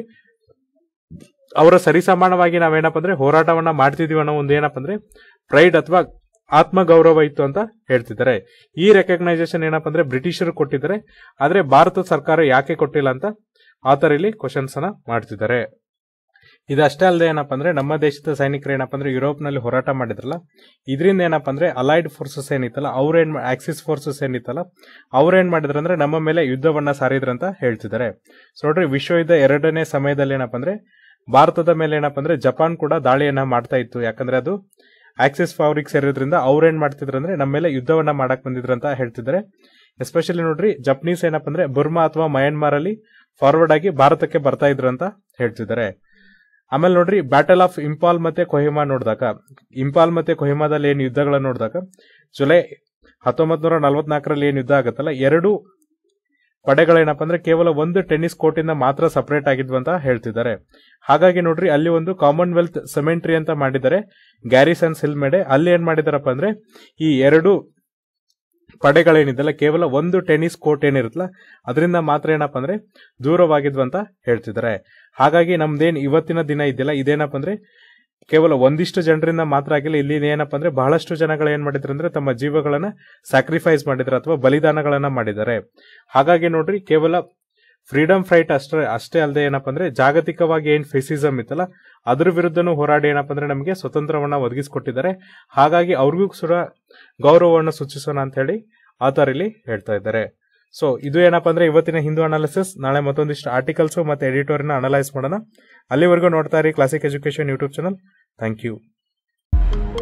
ಅವರ ಸರಿಸಮಾನವಾಗಿ ನಾವೇನಪ್ಪ ಅಂದ್ರೆ ಹೋರಾಟವನ್ನ ಮಾಡ್ತಿದೀವಿ ಅನ್ನೋ ಒಂದು ಏನಪ್ಪ ಅಂದ್ರೆ ಪ್ರೈಡ್ ಅಥವಾ ಆತ್ಮ ಗೌರವ ಇತ್ತು ಅಂತ ಹೇಳ್ತಿದ್ದಾರೆ ಈ ರೆಕಗ್ನೈಸೇಷನ್ ಏನಪ್ಪ ಅಂದ್ರೆ ಬ್ರಿಟಿಷರು ಕೊಟ್ಟಿದ್ದಾರೆ ಆದ್ರೆ ಭಾರತ ಸರ್ಕಾರ ಯಾಕೆ ಕೊಟ್ಟಿಲ್ಲ ಅಂತ ಆತರ ಇಲ್ಲಿ ಕ್ವಶನ್ಸ್ ಅನ್ನ ಮಾಡ್ತಿದ್ದಾರೆ ಇದಷ್ಟೇ ಅಲ್ಲದೆ ಏನಪ್ಪ ಅಂದ್ರೆ ನಮ್ಮ ದೇಶದ ಸೈನಿಕರು ಏನಪ್ಪ ಅಂದ್ರೆ ಯುರೋಪ್ ನಲ್ಲಿ ಹೋರಾಟ ಮಾಡಿದ್ರಲ್ಲ ಇದರಿಂದ ಏನಪ್ಪ ಅಂದ್ರೆ ಅಲೈಡ್ ಫೋರ್ಸಸ್ ಏನಿತ್ತಲ್ಲ ಅವ್ರೇನ್ ಆಕ್ಸಿಸ್ ಫೋರ್ಸಸ್ ಏನಿತ್ತಲ್ಲ ಅವ್ರೇನ್ ಮಾಡಿದ್ರು ಅಂದ್ರೆ ನಮ್ಮ ಮೇಲೆ ಯುದ್ಧವನ್ನ ಸಾರಿದ್ರಂತ ಹೇಳ್ತಿದ್ದಾರೆ ಸೊ ನೋಡ್ರಿ ವಿಶ್ವ ಯುದ್ಧ ಎರಡನೇ ಸಮಯದಲ್ಲಿ ಏನಪ್ಪ ಅಂದ್ರೆ ಭಾರತದ ಮೇಲೆ ಏನಪ್ಪ ಅಂದ್ರೆ ಜಪಾನ್ ಕೂಡ ದಾಳಿಯನ್ನ ಮಾಡ್ತಾ ಇತ್ತು ಯಾಕಂದ್ರೆ ಅದು ಆಕ್ಸಿಸ್ ಫಾವ್ರಿಗೆ ಸೇರಿದ್ರಿಂದ ಅವ್ರೇನ್ ಮಾಡ್ತಿದ್ರು ಅಂದ್ರೆ ನಮ್ಮ ಮೇಲೆ ಯುದ್ಧವನ್ನ ಮಾಡಕ್ ಬಂದಿದ್ರು ಅಂತ ಹೇಳ್ತಿದ್ದಾರೆ ಎಸ್ಪೆಷಲಿ ನೋಡ್ರಿ ಜಪನೀಸ್ ಏನಪ್ಪ ಅಂದ್ರೆ ಬರ್ಮಾ ಅಥವಾ ಮಯನ್ಮಾರ್ ಅಲ್ಲಿ ಫಾರ್ವರ್ಡ್ ಆಗಿ ಭಾರತಕ್ಕೆ ಬರ್ತಾ ಇದ್ರು ಅಂತ ಹೇಳ್ತಿದ್ದಾರೆ ಆಮೇಲೆ ನೋಡ್ರಿ ಬ್ಯಾಟಲ್ ಆಫ್ ಇಂಪಾಲ್ ಮತ್ತೆ ಕೊಹಿಮಾ ನೋಡಿದಾಗ ಇಂಪಾಲ್ ಮತ್ತೆ ಕೊಹಿಮಾದಲ್ಲಿ ಏನ್ ಯುದ್ಧಗಳನ್ನ ನೋಡಿದಾಗ ಜುಲೈ ಹತ್ತೊಂಬತ್ ನೂರ ನಲವತ್ನಾಲ್ಕರಲ್ಲಿ ಏನ್ ಯುದ್ಧ ಆಗತ್ತಲ್ಲ ಎರಡು ಪಡೆಗಳೇನಪ್ಪ ಅಂದ್ರೆ ಕೇವಲ ಒಂದು ಟೆನ್ನಿಸ್ ಕೋರ್ಟ್ ಇಂದ ಮಾತ್ರ ಸಪರೇಟ್ ಆಗಿದ್ವು ಅಂತ ಹೇಳ್ತಿದ್ದಾರೆ ಹಾಗಾಗಿ ನೋಡ್ರಿ ಅಲ್ಲಿ ಒಂದು ಕಾಮನ್ವೆಲ್ತ್ ಸೆಮೆಂಟ್ರಿ ಅಂತ ಮಾಡಿದ್ದಾರೆ ಗ್ಯಾರಿಸನ್ಸ್ ಹಿಲ್ ಮೇಡೆ ಅಲ್ಲಿ ಏನ್ ಮಾಡಿದಾರಪ್ಪ ಅಂದ್ರೆ ಈ ಎರಡು ಪಡೆಗಳೇನಿದೆಲ್ಲ ಕೇವಲ ಒಂದು ಟೆನ್ನಿಸ್ ಕೋರ್ಟ್ ಏನಿರುತ್ತಲ್ಲ ಅದರಿಂದ ಮಾತ್ರ ಏನಪ್ಪ ಅಂದ್ರೆ ದೂರವಾಗಿದ್ವು ಅಂತ ಹೇಳ್ತಿದ್ದಾರೆ ಹಾಗಾಗಿ ನಮ್ದೇನ್ ಇವತ್ತಿನ ದಿನ ಇದೆಯಲ್ಲ ಇದೇನಪ್ಪ ಅಂದ್ರೆ ಕೇವಲ ಒಂದಿಷ್ಟು ಜನರಿಂದ ಮಾತ್ರ ಆಗಿಲ್ಲ ಇಲ್ಲಿ ಏನಪ್ಪ ಅಂದ್ರೆ ಬಹಳಷ್ಟು ಜನಗಳು ಏನ್ ಮಾಡಿದ್ರು ಅಂದ್ರೆ ತಮ್ಮ ಜೀವಗಳನ್ನ ಸ್ಯಾಕ್ರಿಫೈಸ್ ಮಾಡಿದ್ರು ಅಥವಾ ಬಲಿದಾನಗಳನ್ನ ಮಾಡಿದ್ದಾರೆ ಹಾಗಾಗಿ ನೋಡ್ರಿ ಕೇವಲ ಫ್ರೀಡಮ್ ಫೈಟ್ ಅಷ್ಟೇ ಅಷ್ಟೇ ಅಲ್ಲದೆ ಏನಪ್ಪ ಅಂದ್ರೆ ಜಾಗತಿಕವಾಗಿ ಏನ್ ಫೆಸಿಸಮ್ ಇತ್ತಲ್ಲ ಅದ್ರ ವಿರುದ್ಧನೂ ಹೋರಾಡಿ ಏನಪ್ಪ ಅಂದ್ರೆ ನಮಗೆ ಸ್ವತಂತ್ರವನ್ನ ಒದಗಿಸಿಕೊಟ್ಟಿದ್ದಾರೆ ಹಾಗಾಗಿ ಅವ್ರಿಗೂ ಸುರ ಗೌರವವನ್ನು ಸೂಚಿಸೋಣ ಅಂತ ಹೇಳಿ ಆತರ ಇಲ್ಲಿ ಹೇಳ್ತಾ ಇದ್ದಾರೆ ಸೊ ಇದು ಏನಪ್ಪ ಅಂದ್ರೆ ಇವತ್ತಿನ ಹಿಂದೂ ಅನಾಲಿಸಿಸ್ ನಾಳೆ ಮತ್ತೊಂದಿಷ್ಟು ಆರ್ಟಿಕಲ್ಸ್ ಮತ್ತೆ ಎಡಿಟೋರಿನ ಅನಲೈಸ್ ಮಾಡೋಣ ಅಲ್ಲಿವರೆಗೂ ನೋಡ್ತಾ ಇರಿ classic education YouTube channel thank you